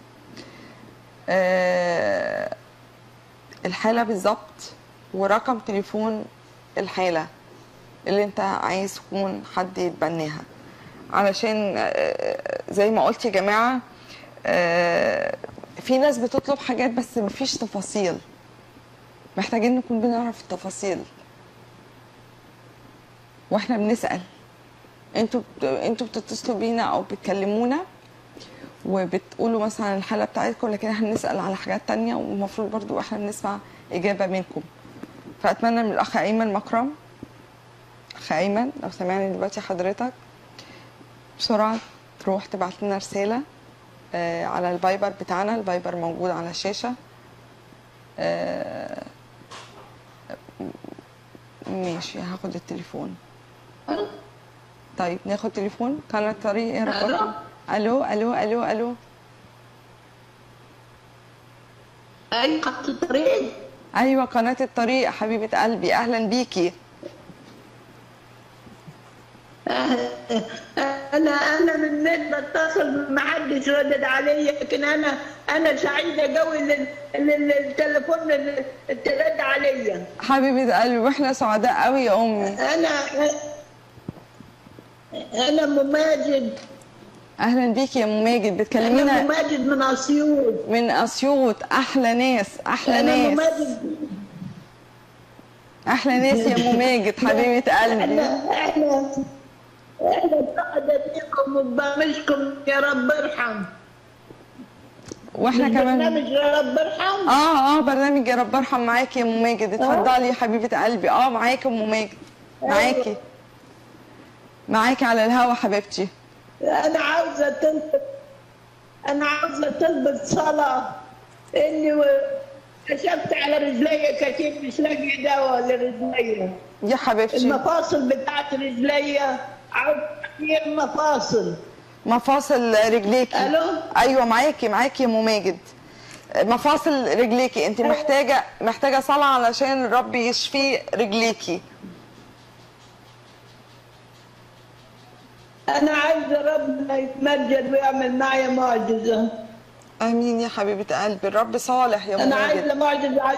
آه الحالة بالظبط ورقم تليفون الحالة اللي انت عايز تكون حد يتبناها علشان آه، زي ما قلت يا جماعة آه، في ناس بتطلب حاجات بس مفيش تفاصيل محتاجين نكون بنعرف التفاصيل واحنا بنسأل انتوا بت... انتوا بتتصلوا بينا او بتكلمونا وبتقولوا مثلا الحالة بتاعتكم لكن احنا بنسأل على حاجات تانية والمفروض برضو احنا بنسمع إجابة منكم فأتمنى من الأخ أيمن مكرم أخ أيمن لو سمعني دلوقتي حضرتك بسرعة تروح تبعت لنا رسالة آه، على الفايبر بتاعنا الفايبر موجود على الشاشة آه، ماشي هاخد التليفون طيب ناخد تليفون كان الطريق ايه رقم الو الو الو الو اي خط الطريق ايوه قناه الطريق حبيبه قلبي اهلا بيكي انا انا من مين بتصل ما حدش ردد علي لكن انا انا سعيده قوي ان إن التليفون اللي ترد عليا حبيبه قلبي واحنا سعداء قوي يا امي انا انا ام ماجد اهلا بيكي يا ام ماجد انا ام بتكلمينا ماجد من اسيوط من اسيوط احلى ناس احلى انا ام ناس ماجد احلى ناس يا ام ماجد حبيبه قلبي احنا احنا احنا سعداء بكم وبرامجكم يا رب ارحم واحنا كمان برنامج يا رب ارحم اه اه برنامج يا رب ارحم معاكي يا ام ماجد اتفضلي يا حبيبه قلبي اه معاكي ام ماجد معاكي معاكي على الهوا حبيبتي انا عاوزه تلبس انا عاوزه تلبس صلاه اني و- كشفت على رجلي كثير مش لاقي دواء لرجلي يا حبيبتي المفاصل بتاعت رجلي عاوز مفاصل مفاصل رجليكي ألو؟ ايوه معاكي معاكي يا ام ماجد مفاصل رجليكي انت محتاجه محتاجه صلاه علشان الرب يشفي رجليكي انا عايزه ربنا يتمجد ويعمل معي معجزه امين يا حبيبه قلبي الرب صالح يا ام انا ماجد عايزه معجزه عايزه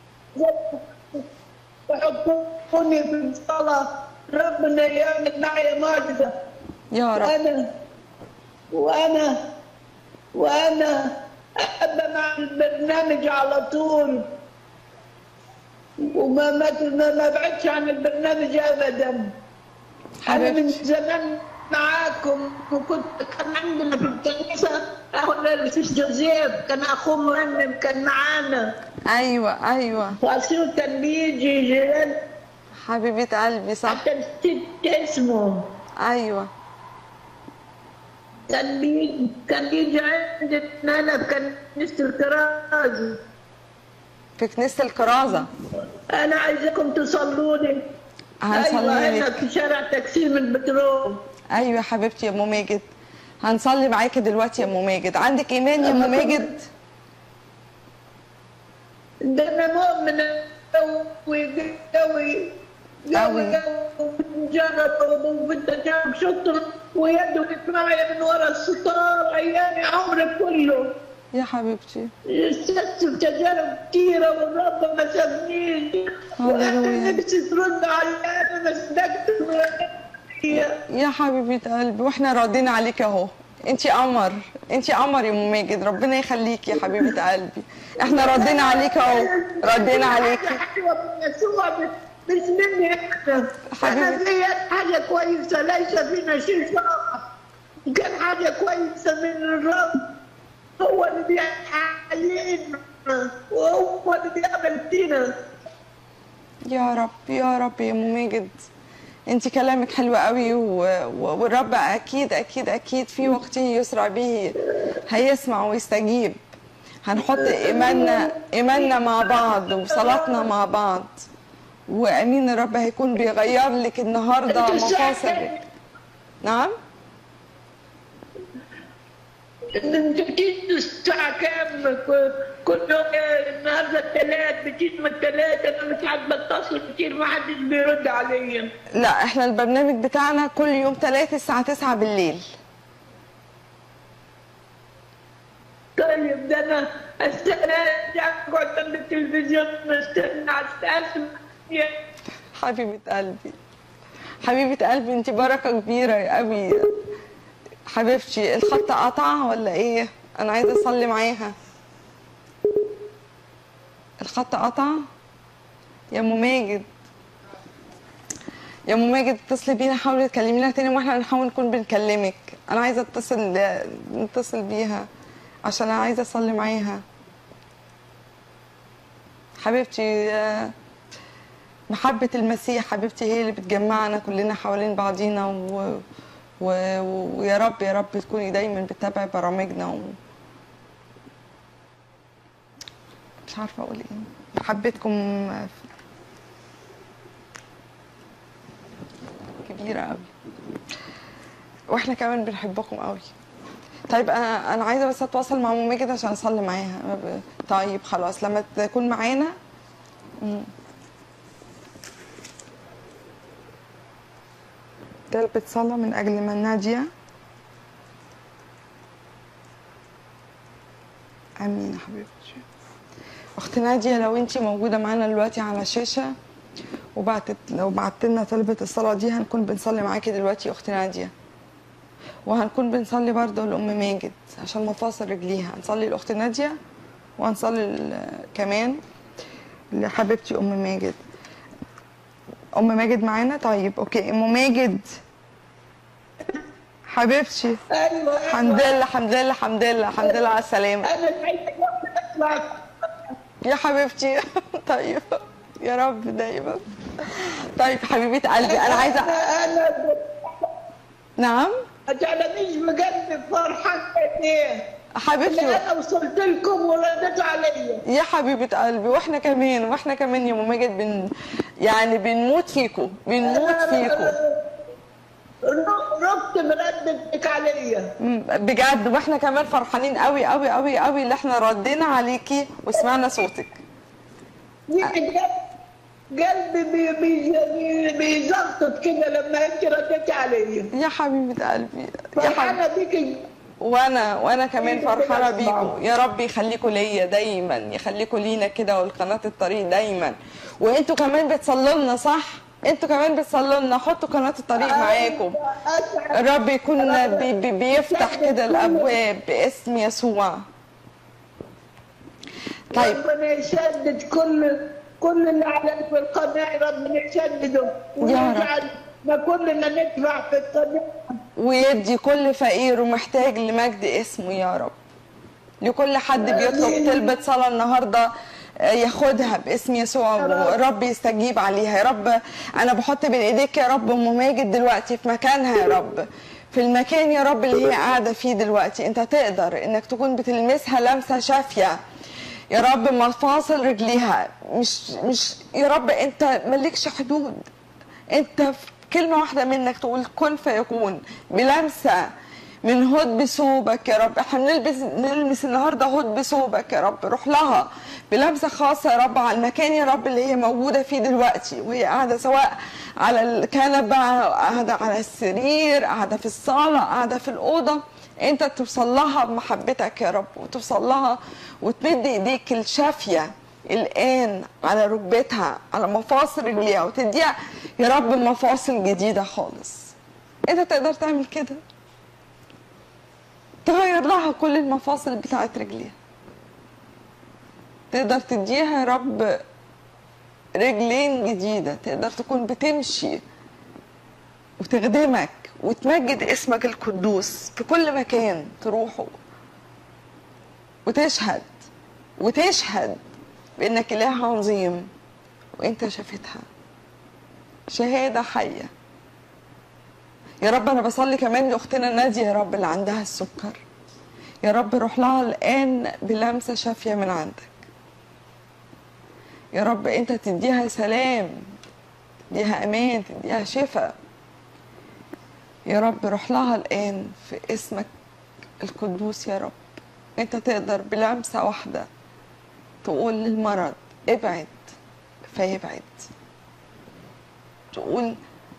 يحطوني في الصلاه ربنا يعمل معي معجزه يا رب وانا وانا وانا ابقى مع البرنامج على طول وما ما ما ما بعدش عن البرنامج ابدا انا من حبيبتي زمان معاكم وكنت كان عندنا في الكنيسه اخو الرئيس جوزيف كان اخوه مرنم كان معانا ايوه ايوه فاصيل كان بيجي جيران حبيبه قلبي صح حتى نسيت اسمه ايوه كان بيجي كان بيجي عندنا انا في كنيسه الكراز في كنيسه الكرازه انا عايزاكم تصلوا لي هنصلي ايوه لك انا في شارع تقسيم البترول ايوه يا حبيبتي يا ام ماجد هنصلي معاكي دلوقتي يا ام ماجد عندك ايمان يا ام ماجد ده انا مؤمن قوي قوي قوي. قوي جرب وبالتجارب شطر ويده معي من ورا الستار ايامي عمري كله يا حبيبتي استفدت بتجارب كثيرة والرب ما سابنيش وانا هللويا. نفسي ترد علي انا ما صدقت يا حبيبه قلبي واحنا راضين عليك اهو انتي قمر انتي قمر يا ام ماجد ربنا يخليكي يا حبيبه قلبي احنا ردينا عليك اهو ردينا عليكي يسوع مش مني انا انا حبيبي. في حاجه كويسه ليس فينا شيء صعب كان حاجه كويسه من الرب هو اللي بيحيينا وهو اللي بيعمل فينا يا رب يا رب يا ام ماجد انت كلامك حلو قوي و... و... والرب اكيد اكيد اكيد في وقته يسرع به هيسمع ويستجيب هنحط ايماننا ايماننا مع بعض وصلاتنا مع بعض وامين الرب هيكون بيغير لك النهارده انت مفاصلك نعم انت بتيجي الساعة كام ك- كل يوم النهارده الثلاث بتيجي من الثلاث انا مش عارفه اتصل كتير ما حدش بيرد عليا لا احنا البرنامج بتاعنا كل يوم ثلاثة الساعة 9 بالليل طيب ده انا استنى اقعد قدام التلفزيون استنى اسمع حبيبة قلبي حبيبة قلبي انت بركة كبيرة يا قوي حبيبتي الخط قطع ولا ايه؟ انا عايزة اصلي معاها الخط قطع يا ام ماجد يا ام ماجد اتصلي بينا حاولي تكلمينا تاني واحنا هنحاول نكون بنكلمك انا عايزة اتصل نتصل بيها عشان انا عايزة اصلي معاها حبيبتي آه، محبة المسيح حبيبتي هي اللي بتجمعنا كلنا حوالين بعضينا و... و... ويا رب يا رب تكوني دايما بتتابعي برامجنا و... مش عارفة أقول إيه محبتكم كبيرة قوي واحنا كمان بنحبكم قوي طيب انا انا عايزه بس اتواصل مع ماما كده عشان اصلي معاها طيب خلاص لما تكون معانا طلبت صلاة من أجل من نادية آمين يا حبيبتي أخت نادية لو أنت موجودة معانا دلوقتي على الشاشة وبعتت لو بعت لنا طلبة الصلاة دي هنكون بنصلي معاكي دلوقتي يا أخت نادية وهنكون بنصلي برضه لأم ماجد عشان مفاصل رجليها هنصلي لأخت نادية وهنصلي ل- كمان لحبيبتي أم ماجد ام ماجد معانا طيب اوكي ام ماجد حبيبتي ايوه الحمد لله الحمد لله الحمد لله الحمد لله على السلامه انا عايزه اطلع يا حبيبتي طيب يا رب دايما طيب حبيبه قلبي انا عايزه انا نعم ما تعلميش بجد فرحان قد ايه اللي حبيبتي انا وصلت لكم ورديتوا عليا يا حبيبه قلبي واحنا كمان واحنا كمان يا ام ماجد بن يعني بنموت فيكم بنموت فيكم ر- رحت مرددك عليا مم، بجد واحنا كمان فرحانين قوي قوي قوي قوي اللي احنا ردينا عليكي وسمعنا صوتك قلبي قلبي بي- بي- بي- بيزغطط كده لما انت رديتي عليا يا حبيبه قلبي يا حبيبي فرحانه بيكي وانا وانا كمان فرحانه بيكم يا رب يخليكم ليا دايما يخليكم لينا كده والقناه الطريق دايما وانتوا كمان بتصلوا لنا صح انتوا كمان بتصلوا لنا حطوا قناه الطريق معاكم الرب يكون بي بي بيفتح كده الابواب باسم يسوع طيب ربنا يشدد كل كل اللي على في القناه ربنا يشدده رب. ويجعل ما كلنا ندفع في القناه ويدي كل فقير ومحتاج لمجد اسمه يا رب لكل حد بيطلب طلبة صلاة النهاردة آه، ياخدها باسم يسوع والرب يستجيب عليها يا رب انا بحط بين ايديك يا رب ام ماجد دلوقتي في مكانها يا رب في المكان يا رب اللي هي قاعده فيه دلوقتي انت تقدر انك تكون بتلمسها لمسه شافيه يا رب مفاصل رجليها مش مش يا رب انت مالكش حدود انت في كلمة واحدة منك تقول كن فيكون بلمسة من هد بثوبك يا رب احنا بنلبس نلمس النهارده هد بثوبك يا رب روح لها بلمسة خاصة يا رب على المكان يا رب اللي هي موجودة فيه دلوقتي وهي قاعدة سواء على الكنبة قاعدة على السرير قاعدة في الصالة قاعدة في الأوضة انت توصل لها بمحبتك يا رب وتوصل لها وتمد ايديك الشافيه الان على ركبتها على مفاصل رجليها وتديها يا رب مفاصل جديده خالص انت تقدر تعمل كده تغير لها كل المفاصل بتاعت رجليها تقدر تديها يا رب رجلين جديده تقدر تكون بتمشي وتخدمك وتمجد اسمك القدوس في كل مكان تروحه وتشهد وتشهد بانك اله عظيم وانت شافتها شهاده حيه يا رب انا بصلي كمان لاختنا ناديه يا رب اللي عندها السكر يا رب روح لها الان بلمسه شافيه من عندك يا رب انت تديها سلام تديها امان تديها شفاء يا رب روح لها الآن في اسمك القدوس يا رب أنت تقدر بلمسة واحدة تقول للمرض ابعد فيبعد تقول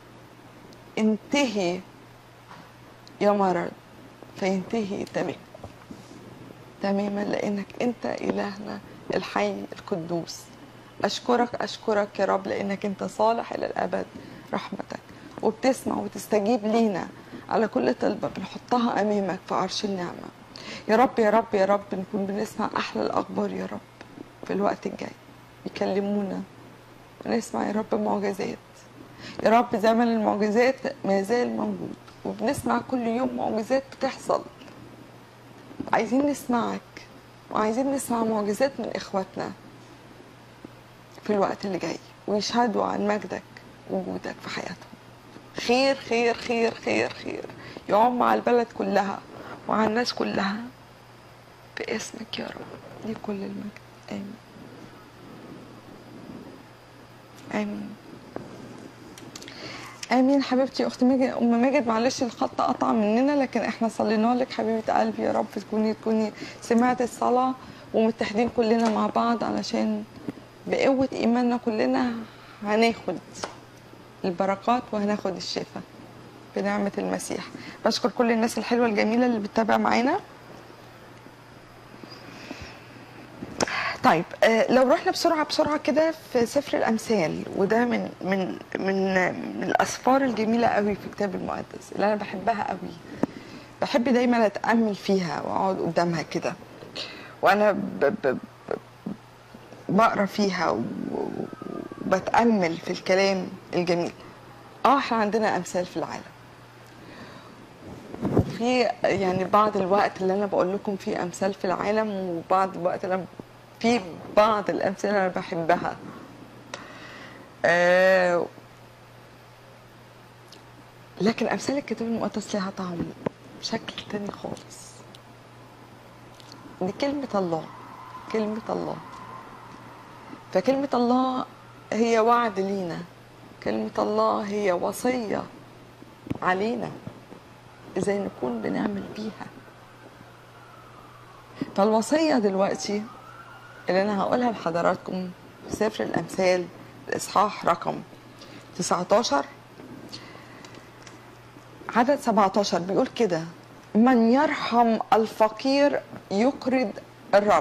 انتهي يا مرض فينتهي تمام تماما لأنك أنت إلهنا الحي القدوس أشكرك أشكرك يا رب لأنك أنت صالح إلى الأبد رحمتك وبتسمع وتستجيب لينا على كل طلبة بنحطها أمامك في عرش النعمة يا رب يا رب يا رب نكون بنسمع أحلى الأخبار يا رب في الوقت الجاي يكلمونا ونسمع يا رب معجزات يا رب زمن المعجزات ما زال موجود وبنسمع كل يوم معجزات بتحصل عايزين نسمعك وعايزين نسمع معجزات من إخواتنا في الوقت اللي جاي ويشهدوا عن مجدك وجودك في حياتهم خير خير خير خير خير يعم على البلد كلها وعلى الناس كلها باسمك يا رب ليه كل المجد آمين آمين امين حبيبتي اخت ماجد ام ماجد معلش الخط قطع مننا لكن احنا صلينا لك حبيبه قلبي يا رب تكوني تكوني سمعت الصلاه ومتحدين كلنا مع بعض علشان بقوه ايماننا كلنا هناخد البركات وهناخد الشفاء بنعمه المسيح بشكر كل الناس الحلوه الجميله اللي بتتابع معانا طيب آه، لو رحنا بسرعه بسرعه كده في سفر الامثال وده من من من من الاسفار الجميله قوي في الكتاب المقدس اللي انا بحبها قوي بحب دايما اتامل فيها واقعد قدامها كده وانا ب ب ب بقرا فيها و- وبتامل في الكلام الجميل اه احنا عندنا امثال في العالم في يعني بعض الوقت اللي انا بقول لكم فيه امثال في العالم وبعض الوقت اللي أنا في بعض الامثله انا بحبها آه لكن امثال الكتاب المقدس لها طعم بشكل تاني خالص دي كلمه الله كلمه الله فكلمه الله هي وعد لينا كلمه الله هي وصيه علينا ازاي نكون بنعمل بيها فالوصية دلوقتي اللي انا هقولها لحضراتكم في سفر الامثال الاصحاح رقم 19 عدد 17 بيقول كده من يرحم الفقير يقرض الرب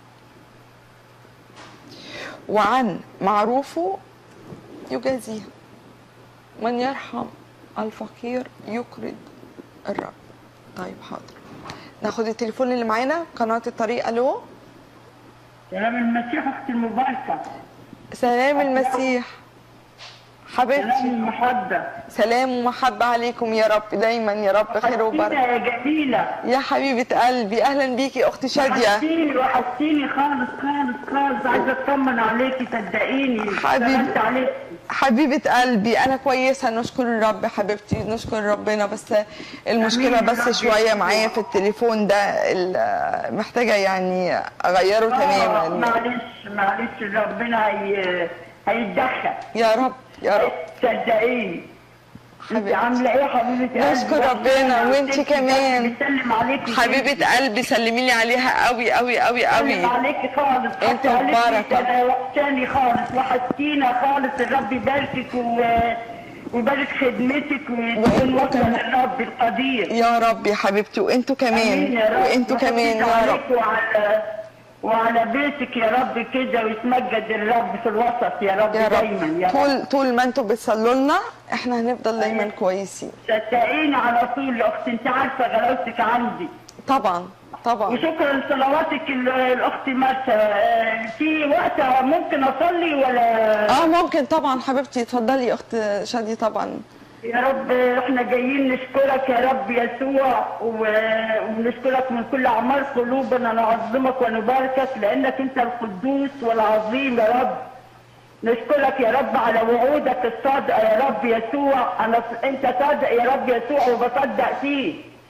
وعن معروفه يجازيه من يرحم الفقير يقرض الرب طيب حاضر ناخد التليفون اللي معانا قناة الطريق الو سلام المسيح اختي المباركه سلام المسيح سلام حبيبتي المحبه سلام ومحبة عليكم يا رب دايما يا رب خير وبركة يا جميله يا حبيبة قلبي أهلا بيكي أختي شادية وحشتيني وحشتيني خالص خالص خالص عايزه اطمن عليكي صدقيني حبيبي. سلمت عليكي حبيبة قلبي أنا كويسة نشكر الرب حبيبتي نشكر ربنا بس المشكلة أمين يا بس رب شوية يسوع. معايا في التليفون ده ال- محتاجة يعني أغيره آه، تماما معلش معلش ربنا هي... هيتدخل يا رب يا رب صدقيني انت حبيبتي. عامله ايه يا حبيبتي قلبي؟ نشكر ربنا وانتي بنتك كمان. بتسلم عليكي حبيبة قلبي سلمي لي عليها قوي قوي قوي سلم قوي عليكي خالص انت حتى عليكي مباركة. انا وحشاني خالص وحشتينا خالص الرب يباركك و... ويبارك خدمتك ويكون وانتوا وصل كمان. الرب القدير يا رب يا حبيبتي وانتوا كمان آمين يا رب. وانتوا كمان وحشتك يا رب عليك وعلى وعلى بيتك يا رب كده ويتمجد الرب في الوسط يا رب يا دايما رب يا رب طول طول ما انتوا بتصلوا لنا احنا هنفضل دايما كويسين صدقيني على طول يا اختي انت عارفه غلاوتك عندي طبعا طبعا وشكرا لصلواتك ال- الاخت مرسى آه، في وقت ممكن اصلي ولا اه ممكن طبعا حبيبتي اتفضلي يا اخت شادية طبعا يا رب احنا جايين نشكرك يا رب يسوع و- ونشكرك من كل اعمار قلوبنا نعظمك ونباركك لانك انت القدوس والعظيم يا رب نشكرك يا رب على وعودك الصادقه يا رب يسوع انا انت صادق يا رب يسوع وبصدق فيه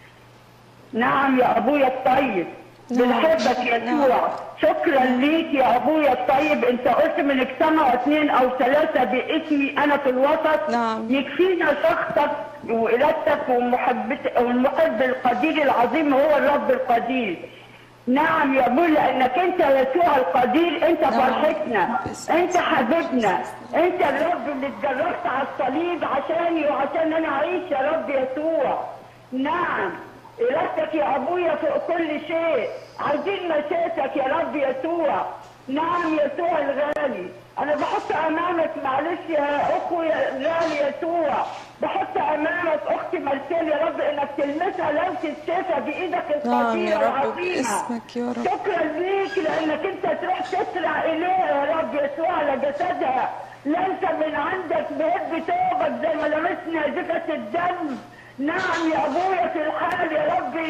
نعم يا ابويا الطيب بنحبك يسوع شكرا ليك يا ابويا الطيب انت قلت من اجتمعوا اثنين او ثلاثه باسمي انا في الوسط نعم. يكفينا شخصك وإرادتك ومحبتك والمحب القدير العظيم هو الرب القدير نعم يا ابو لانك انت يسوع القدير انت فرحتنا انت حبيبنا انت الرب اللي اتجرحت على الصليب عشاني وعشان انا اعيش يا رب يسوع نعم إرادتك يا أبويا فوق كل شيء عايزين مشيتك يا رب يسوع نعم يسوع الغالي أنا بحط أمامك معلش يا أخوي الغالي يسوع بحط أمامك أختي مرسال يا رب إنك تلمسها لمسة شفا بإيدك نعم يا القديرة رب العظيمة باسمك يا رب شكرا ليك لانك انت تروح تسرع اليها يا رب يسوع على جسدها لمسه من عندك بهب ثوبك زي ما لمسنا زفه الدم نعم يا ابويا في الحال يا رب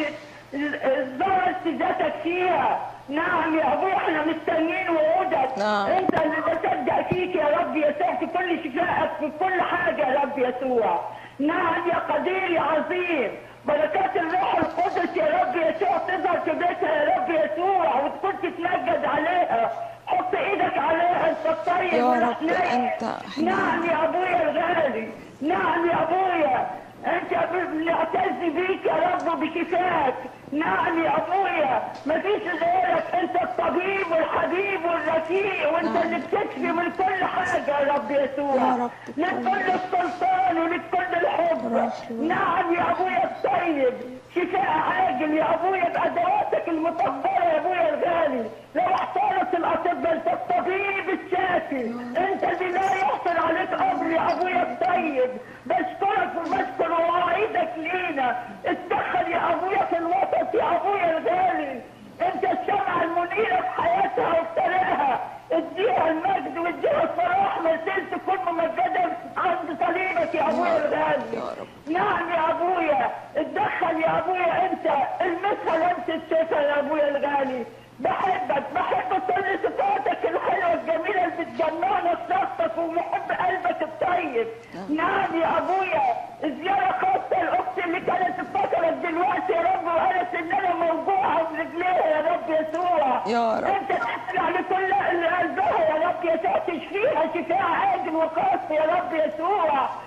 ظهرت ذاتك فيها نعم يا ابويا احنا مستنيين وعودك نعم. انت اللي بصدق فيك يا رب يسوع في كل شفائك في كل حاجه يا رب يسوع نعم يا قدير يا عظيم بركات الروح القدس يا رب يسوع تظهر في بيتها يا رب يسوع وتكون تتمجد عليها حط ايدك عليها انت الطيب يا رب والحنين. أنت حنين. نعم يا ابويا الغالي نعم يا ابويا انت بنعتز بيك يا رب بشفاك نعم يا ابويا مفيش غيرك انت الطبيب والحبيب والرفيق وانت اللي بتشفي من كل حاجه يا رب يسوع يا رب. لك كل السلطان ولك كل الحب نعم يا ابويا الطيب شفاء عاجل يا ابويا بادواتك المطهره يا ابويا الغالي لو احتارت الاطباء انت الطبيب الشافي انت اللي لا يحصل عليك امر يا ابويا الطيب بشكرك وبشكر وعيدك لينا اتدخل يا ابويا في الوسط يا ابويا الغالي انت الشمعة المنيرة في حياتها وفي طريقها اديها المجد واديها الفرح ما زلت تكون ممجدة عند صليبك يا ابويا الغالي نعم يا ابويا اتدخل يا ابويا انت المسها لمسة شفا يا ابويا الغالي بحبك بحب كل صفاتك الحلوة الجميلة اللي بتجمعنا في شخصك ومحب قلبك الطيب نعم يا ابويا زيارة خاصة الاخت اللي كانت افتكرت دلوقتي يا رب وقالت ان انا موجوعة من رجليها يا رب يسوع يا رب. انت تسمع لكل اللي قلبها يا رب يسوع تشفيها شفاء عاجل وخاص يا رب يسوع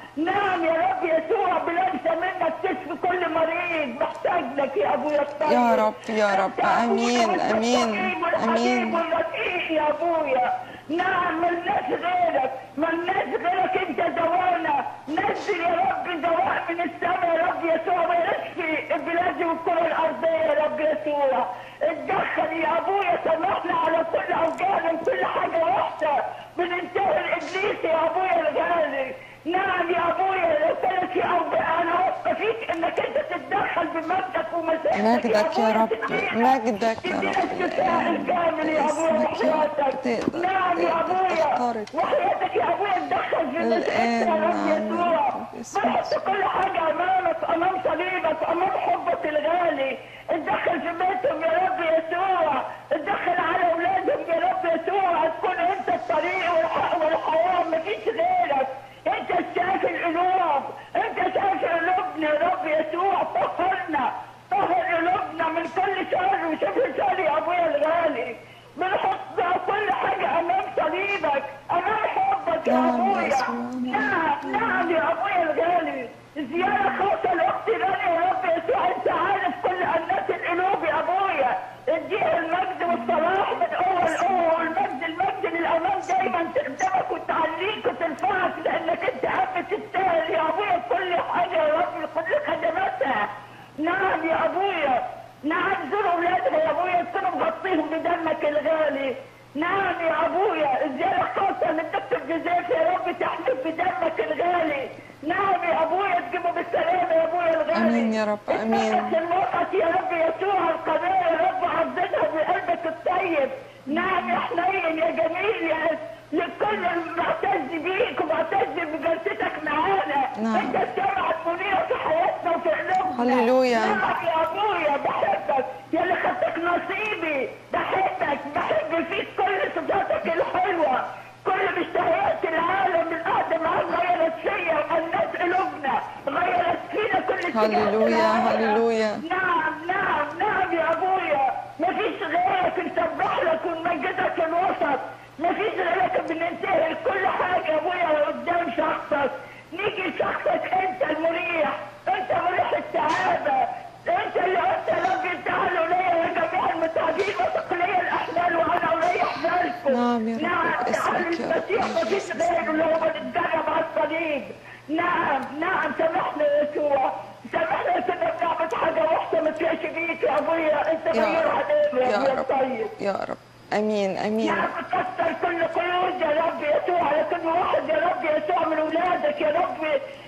نعم يا رب يسوع بلمسه منك تشفي كل مريض محتاج لك يا ابويا الطيب يا رب، يا رب. أنت أبويا آمين، وأنت آمين، الطيب والحبيب آمين. والرقيق يا ابويا نعم ملناش غيرك ملناش غيرك انت دوانا نزل يا رب دواء من السماء يا رب يسوع ويشفي البلاد والكره الارضيه يا رب يسوع اتدخل يا ابويا سامحنا على كل اوجاعنا كل حاجه وحشه بننتهي الابليس يا ابويا الغالي نعم يا ابويا لو كانت في اوجاع انا واثقه فيك انك انت تتدخل بمجدك ومساحتك مجدك يا أبويا رب، تدينا- مجدك يا تدينا رب. الشفاء الكامل يا ابويا اسمك يا رب وحياتك تقدر- نعم يا تقدر ابويا تخترق. وحياتك يا ابويا تدخل في الآن مساحتك يا رب نعم يا يسوع رب، باسم بنحط كل حاجه امامك امام صليبك امام حبك الغالي اتدخل في بيتهم يا رب يسوع اتدخل على اولادهم يا رب يسوع تكون انت الطريق والحق والحياه مفيش غيرك انت شايف القلوب انت شايف قلوبنا يا رب يسوع طهرنا طهر قلوبنا من كل شر وشبه شر يا ابويا الغالي بنحط بقى كل حاجه امام صليبك امام حبك يا نعم يا ابويا يسوع. نعم نعم يا ابويا الغالي زيارة خاصة لاختي رانيا يا رب يسوع انت عارف كل انات القلوب يا ابويا اديها المجد والصلاح من قوة لقوة والمجد المجد للامام دايما تخدمك وتعليك وترفعك لانك انت اب تستاهل يا ابويا كل حاجة يا رب كل خدماتها نعم يا ابويا نعم زور اولادها يا ابويا تكونوا مغطيهم بدمك الغالي نعم يا ابويا الزيارة خاصة للدكتور جوزيف يا رب تحميك بدمك الغالي نعم يا ابويا تجيبه بالسلامة يا ابويا الغالي آمين يا رب، آمين. اتفتح الوقت يا رب يسوع القناة يا رب عزتها بقلبك الطيب نعم يا حنين يا جميل يا لكل المعتز بيك ومعتز بجلستك معانا نعم. انت السمعة المنيرة في حياتنا وفي قلوبنا هللويا. نعم يا ابويا بحبك يا اللي خدتك نصيبي بحبك بحب فيك كل صفاتك الحلوة كل مشتهيات العالم من قاعدة معاك غيرت فيا وقنات قلوبنا غيرت فينا كل اشتهاءات هللويا، العالم. هللويا. نعم نعم نعم يا ابويا مفيش غيرك نسبح لك ونمجدك في الوسط مفيش غيرك بننتهي كل حاجه يا ابويا قدام شخصك نيجي لشخصك انت المريح انت مريح السعاده انت اللي قلت يا رب تعالوا ليا يا جميع المتعبين وثقلي الاحمال وانا اريح بالكم نعم يا رب، نعم باسمك تعالوا يا رب. المسيح مفيش غيره اللي هو بنتجرب على الصليب نعم نعم سامحنا يا يسوع سامحنا كنا بنعمل حاجه وحشه ما فيهاش بيك يا ابويا انت يا غير رب علينا يا يا ابويا رب الطيب يا رب امين امين نعم كسر كل قيود يا رب يسوع على كل واحد يا رب يسوع من اولادك يا رب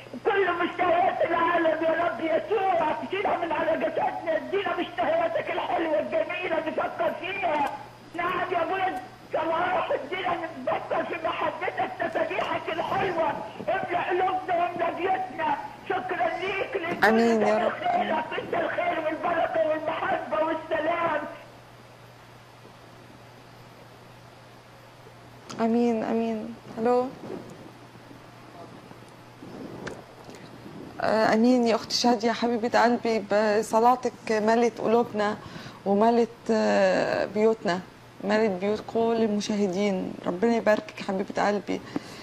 كل مشتهيات العالم يا رب يسوع تشيلها من على جسدنا ادينا مشتهياتك الحلوه الجميله نفكر فيها نعم يا ابويا صلاح ادينا نتذكر في محبتك تسابيحك الحلوه املا قلوبنا واملا بيوتنا شكرا ليك لكل آمين يا رب. خيرك انت الخير والبركه والمحبه والسلام امين امين الو آه، امين يا اختي شاديه حبيبه قلبي بصلاتك ملت قلوبنا وملت آه، بيوتنا ملت بيوت كل المشاهدين ربنا يباركك حبيبه قلبي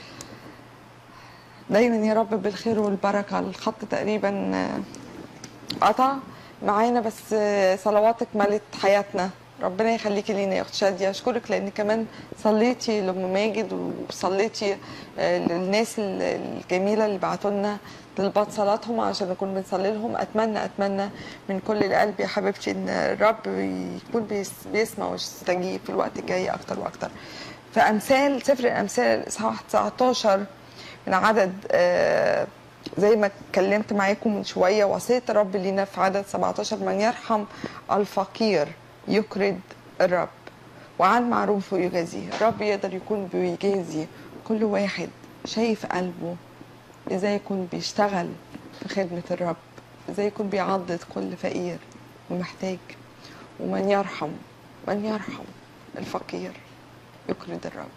دايما يا رب بالخير والبركه الخط تقريبا آه، قطع معانا بس آه، صلواتك ملت حياتنا ربنا يخليكي لينا يا اخت شاديه اشكرك لان كمان صليتي لام ماجد وصليتي آه، للناس ال- الجميله اللي بعتوا لنا طلبات صلاتهم عشان نكون بنصلي لهم اتمنى اتمنى من كل القلب يا حبيبتي ان الرب يكون بيس- بيسمع ويستجيب في الوقت الجاي اكتر واكتر في امثال سفر الامثال اصحاح 19 من عدد آه، زي ما اتكلمت معاكم من شويه وصيه الرب لينا في عدد 17 من يرحم الفقير يكرد الرب وعن معروفه يجازيه الرب يقدر يكون بيجازي كل واحد شايف قلبه ازاي يكون بيشتغل في خدمه الرب ازاي يكون بيعضد كل فقير ومحتاج ومن يرحم من يرحم الفقير يكرد الرب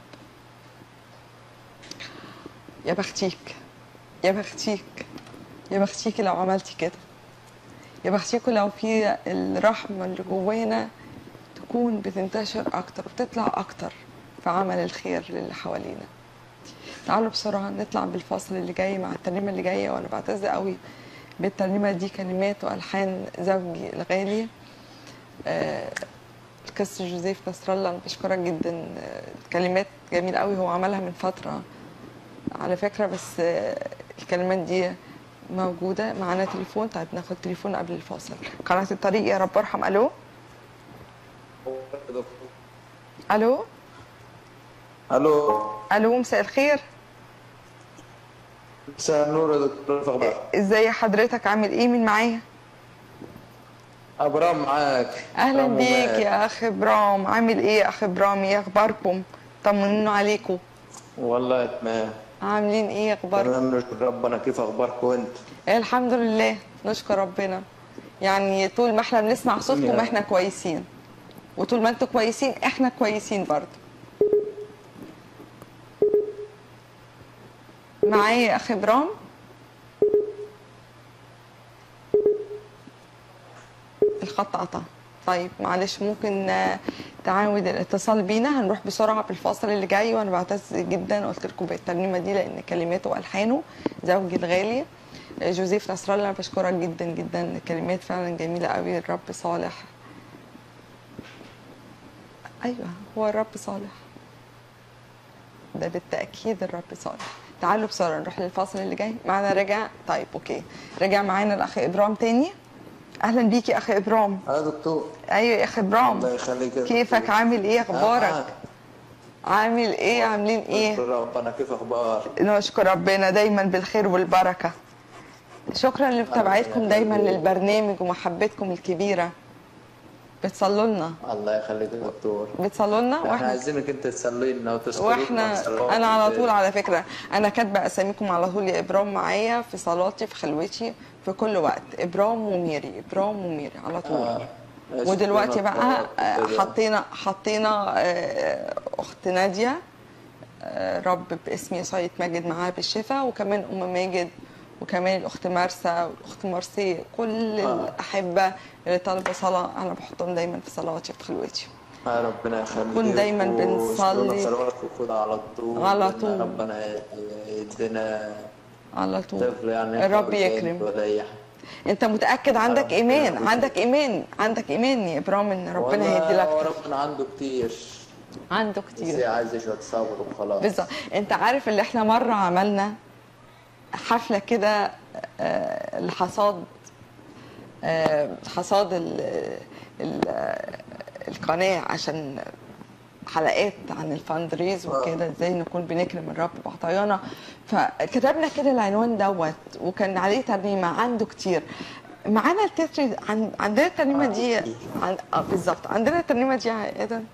يا بختيك يا بختيك يا بختيكي لو عملتي كده يا بختيكوا لو في الرحمة اللي جوانا تكون بتنتشر أكتر وتطلع أكتر في عمل الخير للي حوالينا تعالوا بسرعه نطلع بالفاصل اللي جاي مع الترنيمه اللي جايه وانا بعتز قوي بالترنيمه دي كلمات والحان زوجي الغالي آه، القس جوزيف نصر الله انا بشكرك جدا آه، كلمات جميله قوي هو عملها من فتره على فكره بس آه، الكلمات دي موجوده معانا تليفون طيب ناخد تليفون قبل الفاصل قناه الطريق يا رب ارحم الو الو الو الو مساء الخير مساء النور يا دكتور فخبر ازاي حضرتك عامل ايه من معايا ابرام معاك اهلا أبرام بيك ومال. يا اخ برام عامل ايه يا اخ برام ايه اخباركم طمنونا عليكم والله تمام عاملين ايه اخباركم تمام نشكر ربنا كيف اخباركم انت إيه الحمد لله نشكر ربنا يعني طول ما احنا بنسمع صوتكم يا. احنا كويسين وطول ما انتوا كويسين احنا كويسين برضه معايا يا اخ برام الخط قطع طيب معلش ممكن آه، تعاود الاتصال بينا هنروح بسرعه بالفاصل اللي جاي وانا بعتز جدا قلت لكم بالترنيمه دي لان كلماته والحانه زوجي الغالي آه، جوزيف نصر الله انا بشكرك جدا جدا الكلمات فعلا جميله قوي الرب صالح ايوه هو الرب صالح ده بالتاكيد الرب صالح تعالوا بسرعه نروح للفاصل اللي جاي معانا رجع طيب اوكي رجع معانا الاخ ابرام تاني اهلا بيك يا اخ ابرام يا دكتور ايوه يا اخ ابرام الله يخليك يا كيفك دكتور. عامل ايه اخبارك آه. عامل ايه عاملين ايه نشكر ربنا كيف اخبار نشكر ربنا دايما بالخير والبركه شكرا لمتابعتكم دايما للبرنامج ومحبتكم الكبيره بتصلوا لنا الله يخليك يا دكتور بتصلوا لنا احنا واحنا عايزينك انت تصلي لنا وتذكرنا واحنا بصلواتك. انا على طول على فكره انا كاتبه اساميكم على طول يا ابرام معايا في صلاتي في خلوتي في كل وقت ابرام وميري ابرام وميري على طول آه. ودلوقتي بقى شكراً آه، كده. حطينا حطينا آه، اخت ناديه آه، رب باسم يسوع يتمجد معاها بالشفاء وكمان ام ماجد وكمان الاخت مرسى والاخت مرسي كل الاحبه اللي طالبه صلاه انا بحطهم دايما في صلواتي في خلوتي يا ربنا يخليك كن دايماً بنصلي. صلواتك وكده على طول على إن طول. ربنا يدينا على طول طفل يعني الرب يخرج يكرم ولا اي حاجه انت متاكد عندك رب ايمان يخليك. عندك ايمان عندك ايمان يا ابرام ان ربنا والله هيدي هو لك ربنا عنده كتير عنده بس كتير عايز شويه صبر وخلاص بالظبط انت عارف اللي احنا مره عملنا حفله كده آه، لحصاد آه، حصاد ال ال القناه عشان حلقات عن الفاندريز وكده ازاي نكون بنكرم الرب بعطايانا فكتبنا كده العنوان دوت وكان عليه ترنيمه عنده كتير معانا التتر عن عندنا الترنيمه دي عن اه بالظبط عندنا الترنيمه دي يا ادم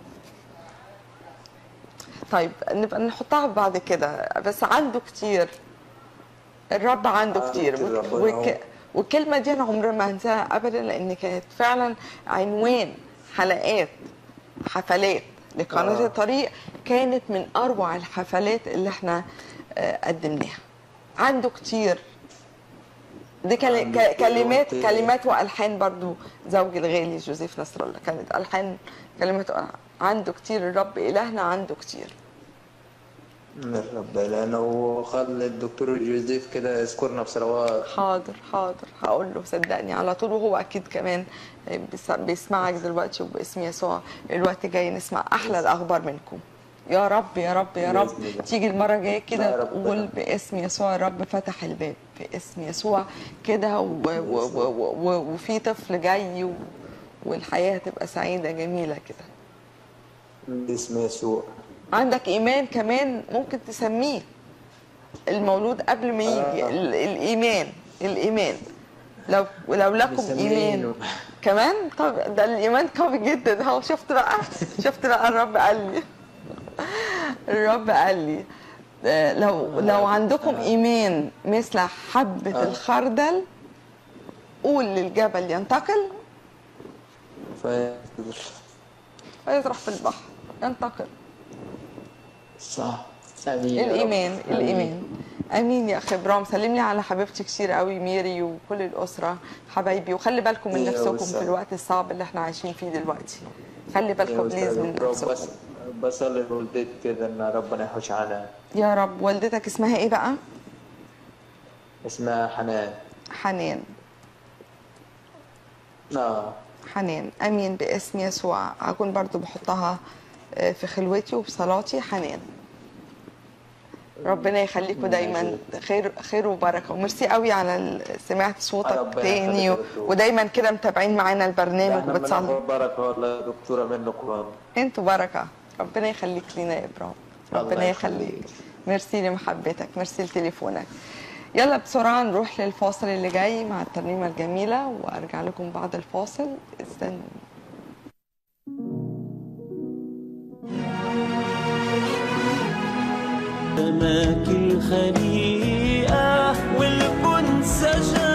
طيب نبقى نحطها بعد كده بس عنده كتير الرب عنده عنده كتير كتير ربنا وك... هو. والكلمة دي أنا عمري ما هنساها أبدا لأن كانت فعلا عنوان حلقات حفلات لقناة آه. الطريق كانت من أروع الحفلات اللي احنا آه، قدمناها عنده كتير دي كل... عنده ك- كتير كلمات وانت- كلمات والحان برضو زوجي الغالي جوزيف نصر الله كانت الحان كلمات وألحان. عنده كتير الرب الهنا عنده كتير من رب لنا وخلي الدكتور جوزيف كده يذكرنا بصلوات حاضر حاضر هقول له صدقني على طول وهو اكيد كمان بيس- بيسمعك دلوقتي وباسم يسوع الوقت جاي نسمع احلى الاخبار منكم يا رب يا رب يا رب بإذن الله. تيجي المره الجايه يا كده رب. تقول باسم يسوع الرب فتح الباب باسم يسوع كده و- و- و- و- وفي طفل جاي و- والحياه هتبقى سعيده جميله كده باسم يسوع عندك ايمان كمان ممكن تسميه المولود قبل ما يجي آه. ال- الايمان الايمان لو لو لكم مسمينه. ايمان كمان طب ده الايمان قوي جدا اهو شفت بقى شفت بقى الرب قال لي الرب قال لي آه، لو لو عندكم ايمان مثل حبه آه. الخردل قول للجبل ينتقل فيقدر فيطرح في البحر ينتقل صح آمين يا رب. الايمان آمين. الايمان امين يا اخي ابرام سلم لي على حبيبتي كتير قوي ميري وكل الاسره حبايبي وخلي بالكم من يا نفسكم وسام. في الوقت الصعب اللي احنا عايشين فيه دلوقتي خلي بالكم يا بليز أستاذ من برافو. بس نفسكم بصلي لوالدتي كده ان ربنا يحوش عنها يا رب والدتك اسمها ايه بقى اسمها حنان حنان اه حنان امين باسم يسوع هكون برضو بحطها آه، في خلوتي وبصلاتي حنان ربنا يخليكم دايما خير خير وبركه وميرسي قوي على ال- سمعت صوتك ربنا تاني يخليك و... يا دكتور. ودايما كده متابعين معانا البرنامج احنا وبتصلي بناخد بركه والله يا دكتوره منكم انتوا بركه ربنا يخليك لينا يا ابراهيم الله ربنا يخليك يخليك. ميرسي لمحبتك ميرسي لتليفونك يلا بسرعه نروح للفاصل اللي جاي مع الترنيمه الجميله وارجع لكم بعد الفاصل استنوا سماك الخليقة والكون سجاد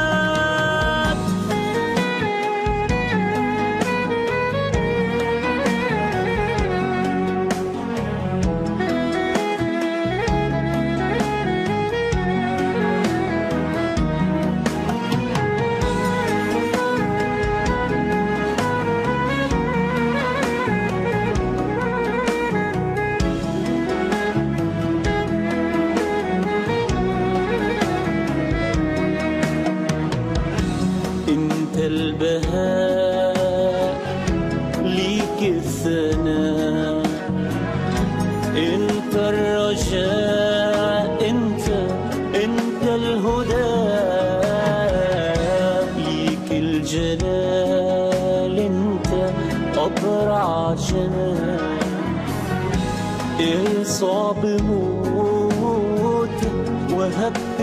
انت البهاء ليك الثناء انت الرجاء انت انت الهدى ليك الجلال انت ابرع جمال ارصع بموتك وهبت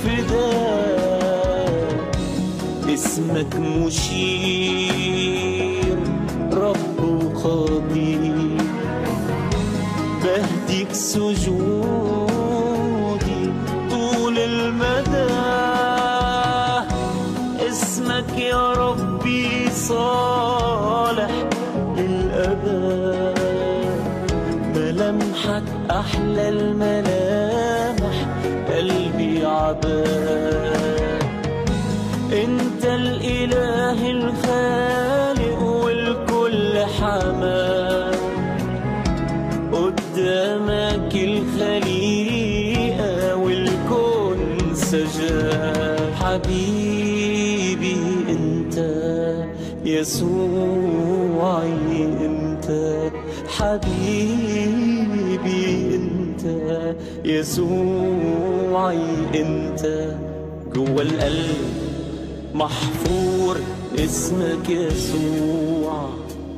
الفداء اسمك مشير رب قدير بهديك سجودي طول المدى اسمك يا ربي صالح للأبد ملامحك أحلى الملامح قلبي عباد انت الاله الخالق والكل حماه قدامك الخليقة والكون سجاد حبيبي انت يسوعي انت حبيبي انت يسوعي انت جوا القلب محفور اسمك يسوع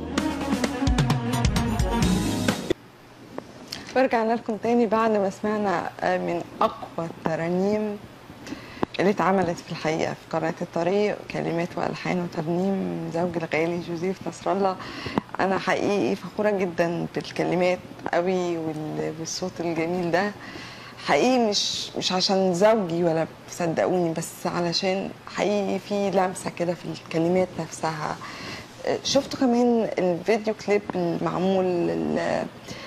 ورجعنا لكم تاني بعد ما سمعنا آه، من اقوى الترانيم اللي اتعملت في الحقيقه في قناه الطريق كلمات والحان وترنيم زوجي الغالي جوزيف نصر الله انا حقيقي فخوره جدا بالكلمات قوي وال- والصوت الجميل ده حقيقي مش مش عشان زوجي ولا صدقوني بس علشان حقيقي في لمسه كده في الكلمات نفسها آه، شفتوا كمان الفيديو كليب المعمول ال-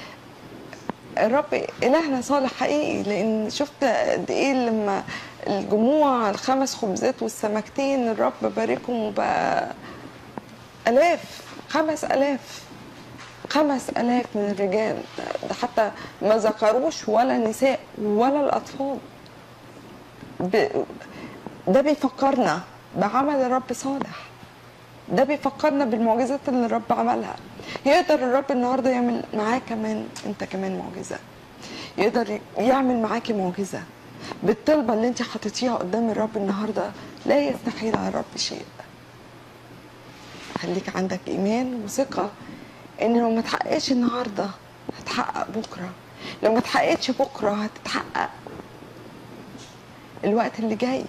الرب إلهنا صالح حقيقي لأن شفت قد إيه لما الجموع الخمس خبزات والسمكتين الرب باركهم وبقى آلاف خمس آلاف خمس آلاف من الرجال ده حتى ما ذكروش ولا النساء ولا الأطفال ب... ده بيفكرنا بعمل الرب صالح ده بيفكرنا بالمعجزات اللي الرب عملها يقدر الرب النهارده يعمل معاك كمان انت كمان معجزه يقدر يعمل معاكي معجزه بالطلبه اللي انت حطيتيها قدام الرب النهارده لا يستحيل على الرب شيء خليك عندك ايمان وثقه ان لو ما تحققش النهارده هتحقق بكره لو ما تحققتش بكره هتتحقق الوقت اللي جاي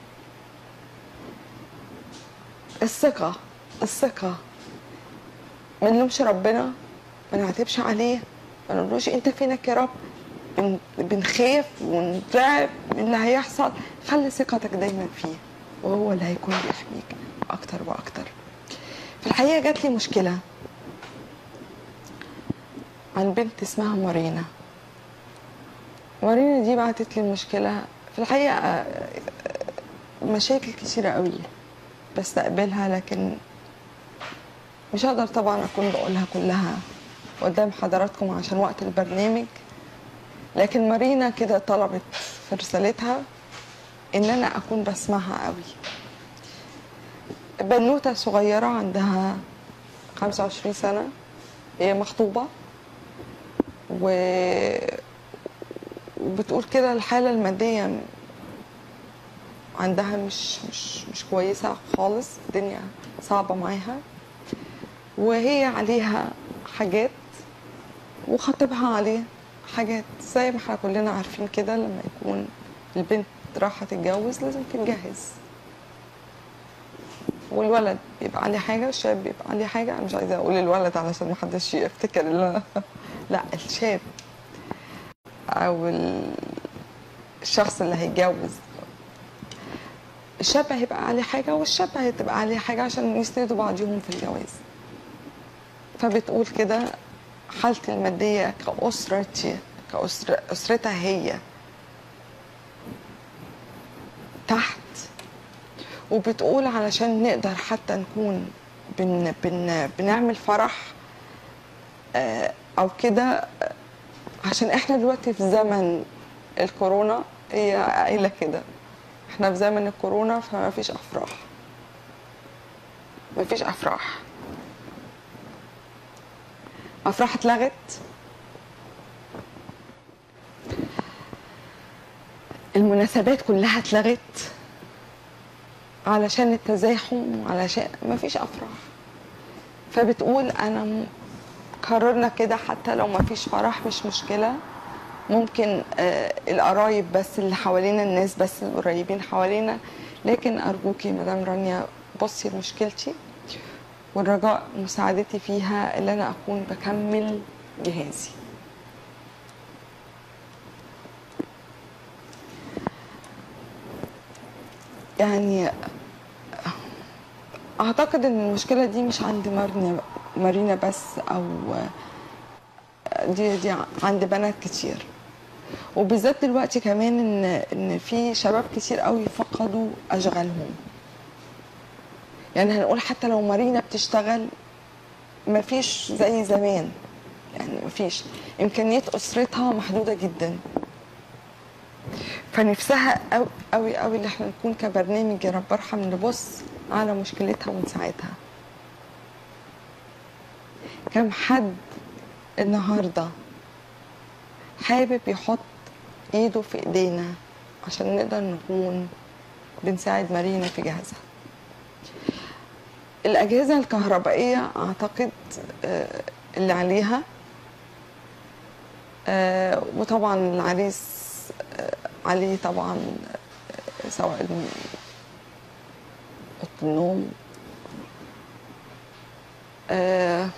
الثقة الثقة ما نلومش ربنا ما نعتبش عليه ما نقولوش انت فينك يا رب بن- بنخاف ونترعب من اللي هيحصل خلي ثقتك دايما فيه وهو اللي هيكون بيحميك اكتر واكتر في الحقيقة جات لي مشكلة عن بنت اسمها مارينا مارينا دي بعتت لي المشكلة في الحقيقة آه، مشاكل كتيرة قوي بستقبلها لكن مش هقدر طبعا اكون بقولها كلها قدام حضراتكم عشان وقت البرنامج لكن مارينا كده طلبت في رسالتها ان انا اكون بسمعها قوي بنوته صغيره عندها 25 سنه هي مخطوبه و وبتقول كده الحاله الماديه عندها مش مش مش كويسه خالص الدنيا صعبه معاها وهي عليها حاجات وخطيبها عليه حاجات زي ما احنا كلنا عارفين كده لما يكون البنت رايحه تتجوز لازم تتجهز والولد بيبقى عليه حاجه والشاب بيبقى عليه حاجه انا مش عايزه اقول الولد علشان محدش يفتكر ان انا لا الشاب او ال- الشخص اللي هيتجوز الشاب هيبقى عليه حاجه والشاب هتبقى عليه حاجه عشان يسندوا بعضهم في الجواز فبتقول كده حالتي الماديه كاسرتي كأسرة اسرتها هي تحت وبتقول علشان نقدر حتى نكون بن بن بنعمل فرح آه، او كده آه، عشان احنا دلوقتي في زمن الكورونا هي قايله كده احنا في زمن الكورونا فما فيش افراح ما فيش افراح افراح اتلغت المناسبات كلها اتلغت علشان التزاحم وعلشان ما فيش افراح فبتقول انا م- قررنا كده حتى لو ما فيش فرح مش مشكله ممكن آه القرايب بس اللي حوالينا الناس بس القريبين حوالينا لكن ارجوكي مدام رانيا بصي لمشكلتي والرجاء مساعدتي فيها اللي انا اكون بكمل جهازي يعني اعتقد ان المشكله دي مش عند مارينا مارينا بس او دي دي عند بنات كتير وبالذات دلوقتي كمان ان ان في شباب كتير قوي فقدوا اشغالهم يعني هنقول حتى لو مارينا بتشتغل مفيش زي زمان يعني مفيش امكانيات اسرتها محدوده جدا فنفسها قوي قوي قوي ان احنا نكون كبرنامج يا رب ارحم نبص على مشكلتها ونساعدها كم حد النهارده حابب يحط ايده في ايدينا عشان نقدر نكون بنساعد مارينا في جهازها الأجهزة الكهربائية أعتقد آه، اللي عليها آه، وطبعا العريس آه، عليه طبعا آه، سواء الم- أوضة النوم آه،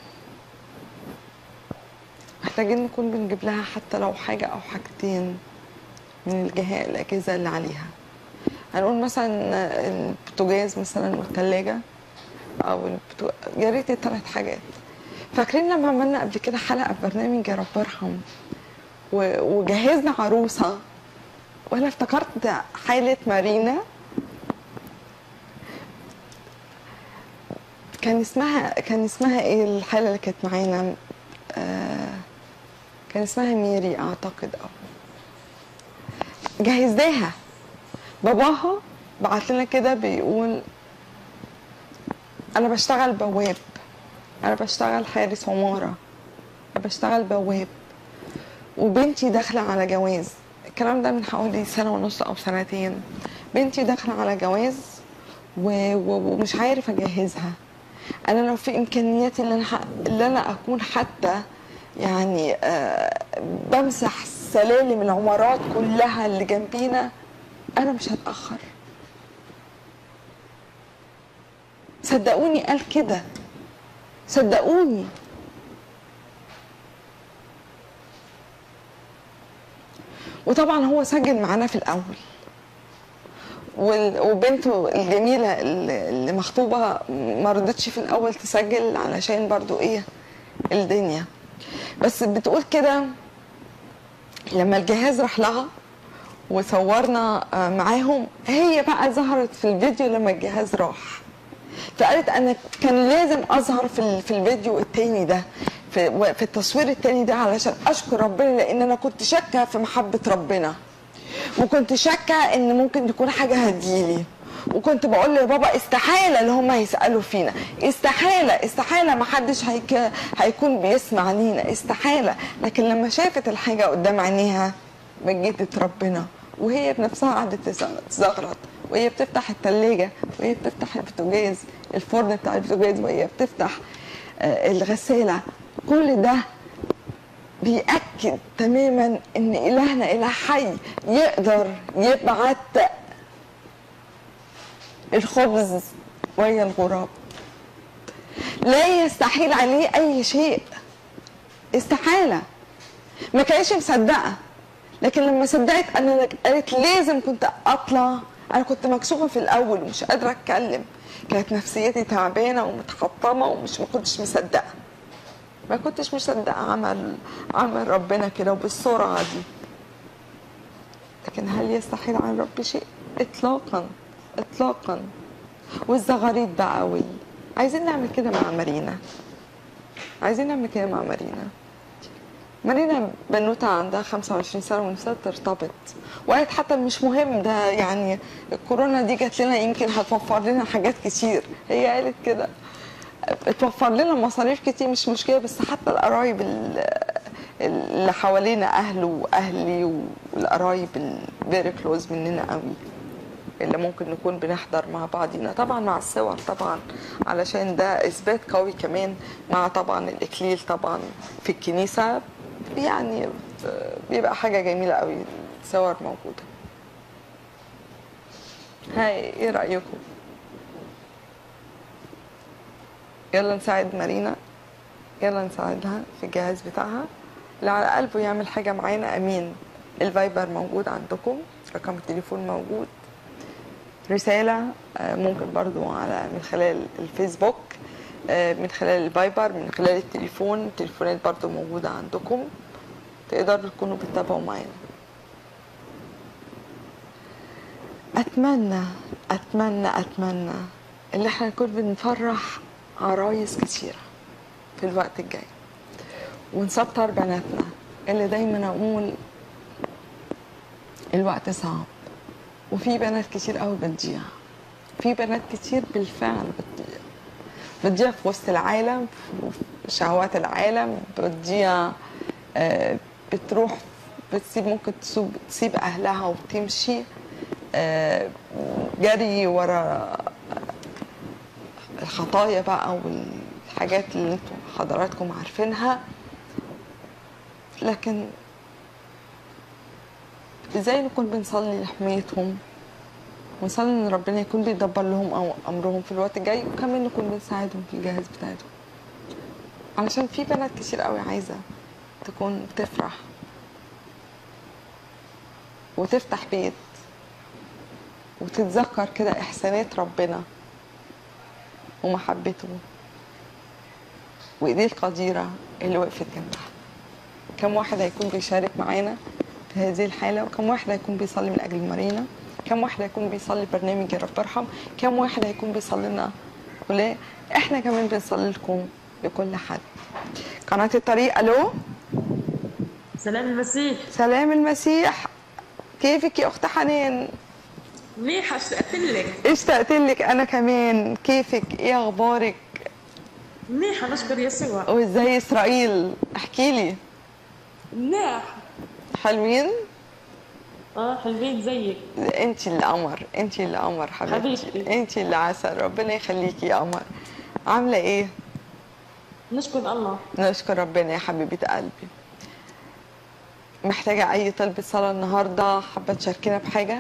محتاجين نكون بنجيب لها حتى لو حاجة أو حاجتين من الجهاز الأجهزة اللي عليها هنقول مثلا البوتاجاز مثلا والثلاجة أو البتو... يا ريت الثلاث حاجات فاكرين لما عملنا قبل كده حلقة في برنامج يا رب ارحم و... وجهزنا عروسة وأنا افتكرت حالة مارينا كان اسمها كان اسمها ايه الحالة اللي كانت معانا آه... كان اسمها ميري اعتقد اه جهزناها باباها بعت لنا كده بيقول انا بشتغل بواب انا بشتغل حارس عماره انا بشتغل بواب وبنتي داخله على جواز الكلام ده من حوالي سنه ونص او سنتين بنتي داخله على جواز و... و... ومش عارف اجهزها انا لو في امكانياتي اللي انا ح... اللي انا اكون حتى يعني آه بمسح سلالم العمارات كلها اللي جنبينا انا مش هتاخر صدقوني قال كده صدقوني وطبعا هو سجل معانا في الاول وال- وبنته الجميله اللي اللي مخطوبه ما رضتش في الاول تسجل علشان برضو ايه الدنيا بس بتقول كده لما الجهاز راح لها وصورنا آه، معاهم هي بقى ظهرت في الفيديو لما الجهاز راح فقالت انا كان لازم اظهر في ال- في الفيديو التاني ده في في التصوير التاني ده علشان اشكر ربنا لان انا كنت شاكه في محبه ربنا وكنت شاكه ان ممكن تكون حاجه هتجيلي وكنت بقول لبابا استحاله اللي هم هيسالوا فينا استحاله استحاله ما حدش هيك هيكون بيسمع لينا استحاله لكن لما شافت الحاجه قدام عينيها مجدت ربنا وهي بنفسها قعدت تز- تزغرط وهي بتفتح التلاجة وهي بتفتح البوتاجاز الفرن بتاع البوتاجاز وهي بتفتح آه، الغسالة كل ده بيأكد تماما ان إلهنا إله حي يقدر يبعت الخبز ويا الغراب لا يستحيل عليه أي شيء استحالة ما كانتش مصدقة لكن لما صدقت انا قالت لازم كنت اطلع انا كنت مكسوفه في الاول ومش قادره اتكلم كانت نفسيتي تعبانه ومتحطمه ومش ما كنتش مصدقه ما كنتش مصدقه عمل عمل ربنا كده وبالسرعه دي لكن هل يستحيل عن رب شيء اطلاقا اطلاقا والزغاريد بقى وال... عايزين نعمل كده مع مارينا عايزين نعمل كده مع مارينا مارينا بنوتة عندها 25 سنة ونفسها ترتبط وقالت حتى مش مهم ده يعني الكورونا دي جات لنا يمكن هتوفر لنا حاجات كتير هي قالت كده توفر لنا مصاريف كتير مش مشكلة بس حتى القرايب ال- اللي حوالينا أهله وأهلي والقرايب الفيري كلوز مننا قوي اللي ممكن نكون بنحضر مع بعضينا طبعا مع الصور طبعا علشان ده اثبات قوي كمان مع طبعا الاكليل طبعا في الكنيسه يعني بيبقى حاجه جميله قوي الصور موجوده هاي ايه رايكم يلا نساعد مارينا يلا نساعدها في الجهاز بتاعها اللي على قلبه يعمل حاجه معانا امين الفايبر موجود عندكم رقم التليفون موجود رسالة آه، ممكن برضو على من خلال الفيسبوك آه، من خلال الفايبر من خلال التليفون التليفونات برضو موجودة عندكم تقدروا تكونوا بتتابعوا معانا أتمنى أتمنى أتمنى اللي احنا نكون بنفرح عرايس كتيرة في الوقت الجاي ونسطر بناتنا اللي دايما أقول الوقت صعب وفي بنات كتير قوي بتضيع في بنات كتير بالفعل بتضيع بتضيع في وسط العالم في شهوات العالم بتضيع آه، بتروح بتسيب ممكن تسيب, تسيب اهلها وتمشي آه، جري ورا الخطايا بقى والحاجات اللي انتم حضراتكم عارفينها لكن ازاي نكون بنصلي لحمايتهم ونصلي ان ربنا يكون بيدبر لهم أو امرهم في الوقت الجاي وكمان نكون بنساعدهم في الجهاز بتاعتهم علشان في بنات كتير قوي عايزه تكون بتفرح وتفتح بيت وتتذكر كده احسانات ربنا ومحبته وايديه القديره اللي وقفت جنبها كم واحد هيكون بيشارك معانا في هذه الحالة وكم واحد هيكون بيصلي من أجل مارينا كم واحد هيكون بيصلي برنامج يا رب ارحم كم واحد هيكون بيصلي لنا ولا احنا كمان بنصلي لكم لكل حد قناة الطريق ألو سلام المسيح سلام المسيح كيفك يا أخت حنان منيحة اشتقت لك اشتقت لك أنا كمان كيفك إيه أخبارك منيحة نشكر يسوع وإزاي إسرائيل احكي لي منيح حلوين اه حلوين زيك انت اللي قمر انت اللي قمر حبيبتي حبيبتي. انت اللي عسل ربنا يخليكي يا قمر عامله ايه نشكر الله نشكر ربنا يا حبيبه قلبي محتاجه اي طلبة صلاه النهارده حابه تشاركينا بحاجه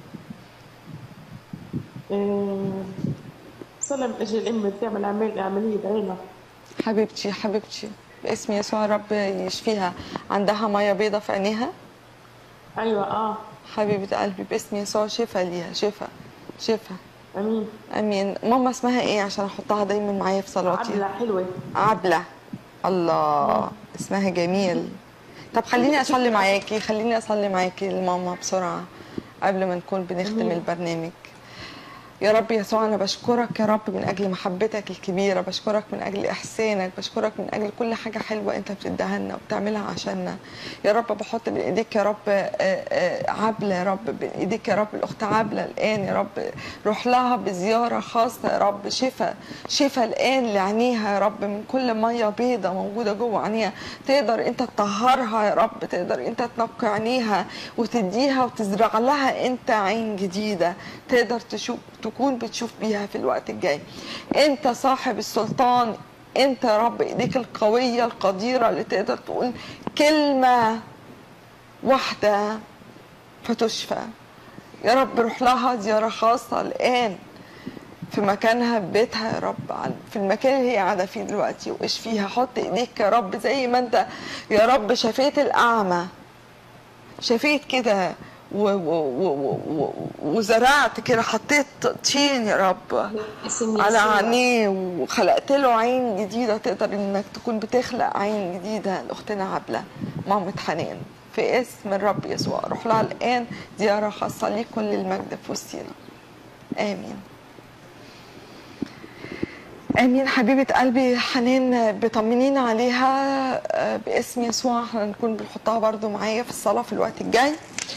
آه، صلى من اجل الام بتعمل عمل عملية بعينها حبيبتي حبيبتي باسم يسوع رب يشفيها عندها ميه بيضة في عينيها ايوه اه حبيبه قلبي باسم يسوع شفا ليها شفا شفا امين امين ماما اسمها ايه عشان احطها دايما معايا في صلاتي عبلة حلوة عبلة الله اسمها جميل طب خليني اصلي معاكي خليني اصلي معاكي لماما بسرعة قبل ما نكون بنختم أمين. البرنامج يا رب يسوع انا بشكرك يا رب من اجل محبتك الكبيره بشكرك من اجل احسانك بشكرك من اجل كل حاجه حلوه انت بتديها لنا وبتعملها عشاننا يا رب بحط بين ايديك يا رب آه، آه، عبله يا رب بين ايديك يا رب الاخت عبله الان يا رب روح لها بزياره خاصه يا رب شفاء شفاء الان لعينيها يا رب من كل ميه بيضه موجوده جوه عينيها تقدر انت تطهرها يا رب تقدر انت تنقي عينيها وتديها وتزرع لها انت عين جديده تقدر تشوف تكون بتشوف بيها في الوقت الجاي انت صاحب السلطان انت يا رب ايديك القويه القديره اللي تقدر تقول كلمه واحده فتشفى يا رب روح لها زياره خاصه الان في مكانها في بيتها يا رب على- في المكان اللي هي قاعده فيه دلوقتي واشفيها حط ايديك يا رب زي ما انت يا رب شفيت الاعمى شفيت كده و- و- و- و- وزرعت كده حطيت طين يا رب اسم على يسوع. عينيه وخلقت له عين جديده تقدر انك تكون بتخلق عين جديده لاختنا عبله مامة حنان في اسم الرب يسوع روح لها الان زياره خاصه ليك كل المجد في وسطينا امين امين حبيبه قلبي حنان بطمنينا عليها آه، باسم يسوع احنا نكون بنحطها برضو معايا في الصلاه في الوقت الجاي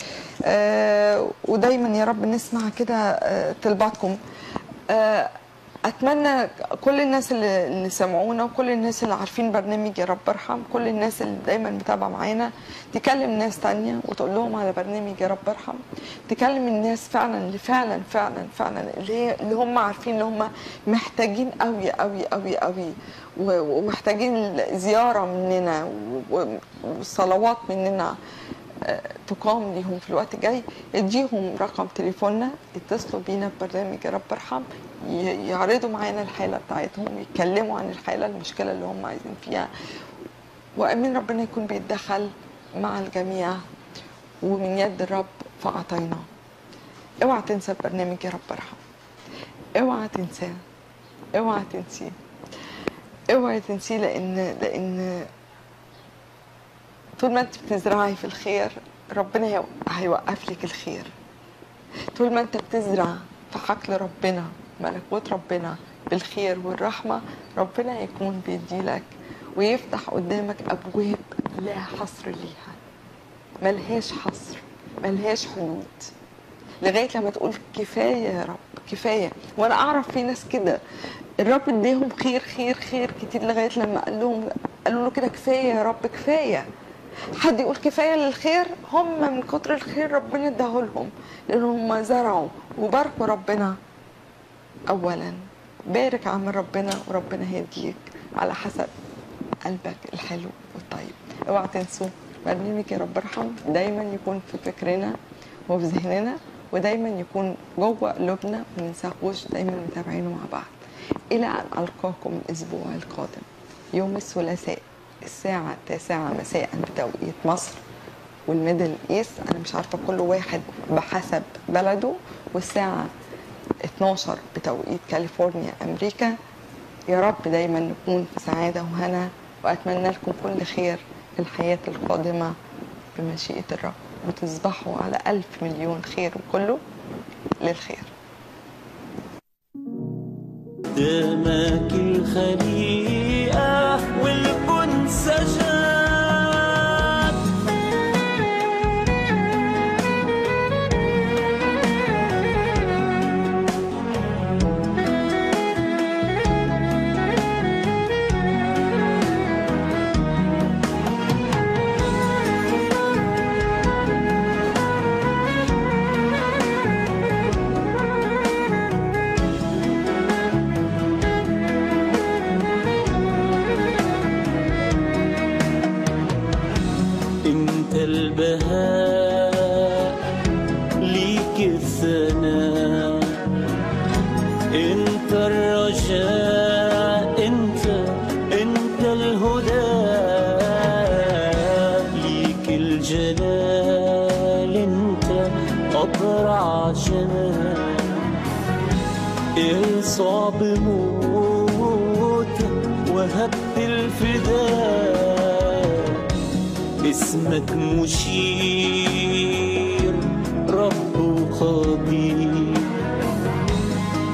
آه، ودايما يا رب نسمع كده آه، طلباتكم آه، اتمنى كل الناس اللي اللي سمعونا وكل الناس اللي عارفين برنامج يا رب ارحم كل الناس اللي دايما متابعه معانا تكلم ناس تانية وتقول لهم على برنامج يا رب ارحم تكلم الناس فعلا اللي فعلا فعلا فعلا اللي هي اللي هم عارفين اللي هم محتاجين قوي قوي قوي قوي و- ومحتاجين زياره مننا و- و- وصلوات مننا آه، تقام ليهم في الوقت الجاي اديهم رقم تليفوننا يتصلوا بينا ببرنامج يا رب ارحم ي- يعرضوا معانا الحاله بتاعتهم يتكلموا عن الحاله المشكله اللي هم عايزين فيها وامين ربنا يكون بيتدخل مع الجميع ومن يد الرب فاعطيناه اوعى تنسى برنامج يا رب ارحم اوعى تنساه اوعى تنسيه اوعى تنسيه لان لان طول ما انت بتزرعي في الخير ربنا هيو- هيوقف لك الخير طول ما انت بتزرع في حقل ربنا ملكوت ربنا بالخير والرحمة ربنا هيكون بيديلك ويفتح قدامك أبواب لا حصر ليها ملهاش حصر ملهاش حدود لغاية لما تقول كفاية يا رب كفاية وأنا أعرف في ناس كده الرب اديهم خير خير خير كتير لغاية لما قال لهم قالوا له كده كفاية يا رب كفاية حد يقول كفايه للخير هم من كتر الخير ربنا اداهولهم لان هم زرعوا وباركوا ربنا اولا بارك عمل ربنا وربنا هيديك على حسب قلبك الحلو والطيب اوعى تنسوا برنامج يا رب ارحم دايما يكون في فكرنا وفي ذهننا ودايما يكون جوه قلوبنا ما ننساهوش دايما متابعينه مع بعض الى ان القاكم الاسبوع القادم يوم الثلاثاء الساعة التاسعة مساء بتوقيت مصر والميدل ايست انا مش عارفة كل واحد بحسب بلده والساعة 12 بتوقيت كاليفورنيا امريكا يا رب دايما نكون في سعادة وهنا واتمنى لكم كل خير في الحياة القادمة بمشيئة الرب وتصبحوا على ألف مليون خير وكله للخير قدامك الخليقة والكون سجاد انت البهاء ليك الثناء انت الرجاء انت انت الهدى ليك الجلال انت ابرع جمال إصاب موت وهبت الفداء اسمك مشير رب خبير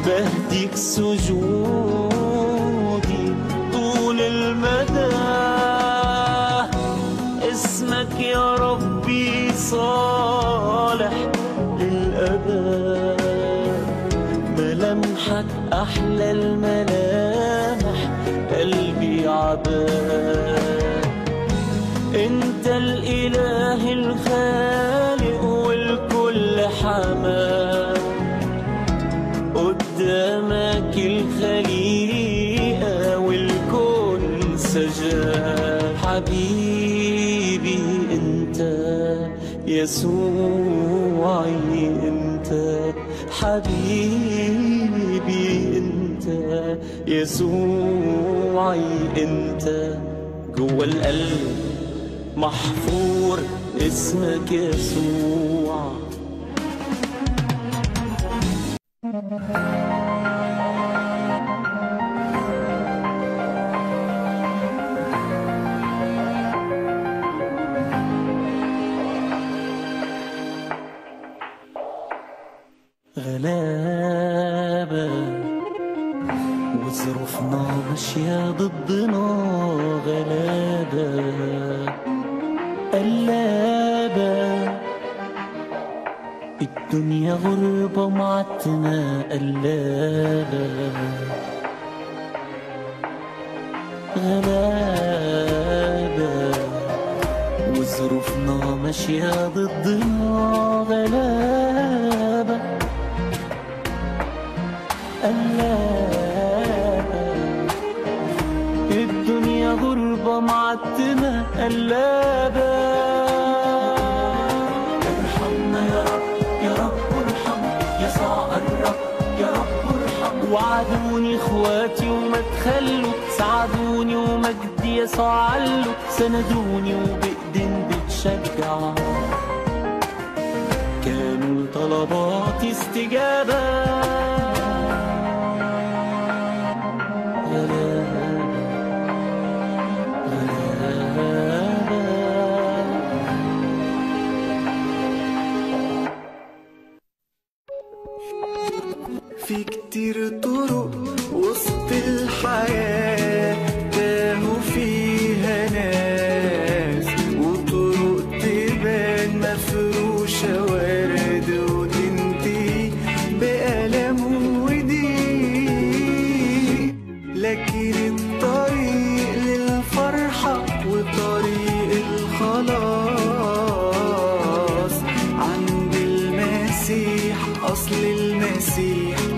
أحلى الملامح قلبي عباك انت الاله الخالق والكل حماك قدامك الخليقة والكون سجاد حبيبي انت يسوعي انت حبيبي انت يسوعي انت جوا القلب محفور اسمك يسوع غلابة وظروفنا ماشية ضدنا غلابة قلابة الدنيا غربة معتمة قلابة غلابة وظروفنا ماشية ضدنا غلابة قلابة الدنيا غربة معتمة قلابة ارحمنا يا رب يا رب ارحم يسوع الرب يا رب ارحم وعدوني اخواتي وما تخلوا ساعدوني ومجدي يسوع علوا سندوني وبإيدين بتشجع كانوا طلباتي استجابة غلابة غلابة في كتير طرق وسط الحياة تاهوا فيها ناس وطرق تبان مفروشة ورد وتنتهي بألم وضيق لكن الطريق للفرحة وطريق الخلاص عند المسيح أصل المسيح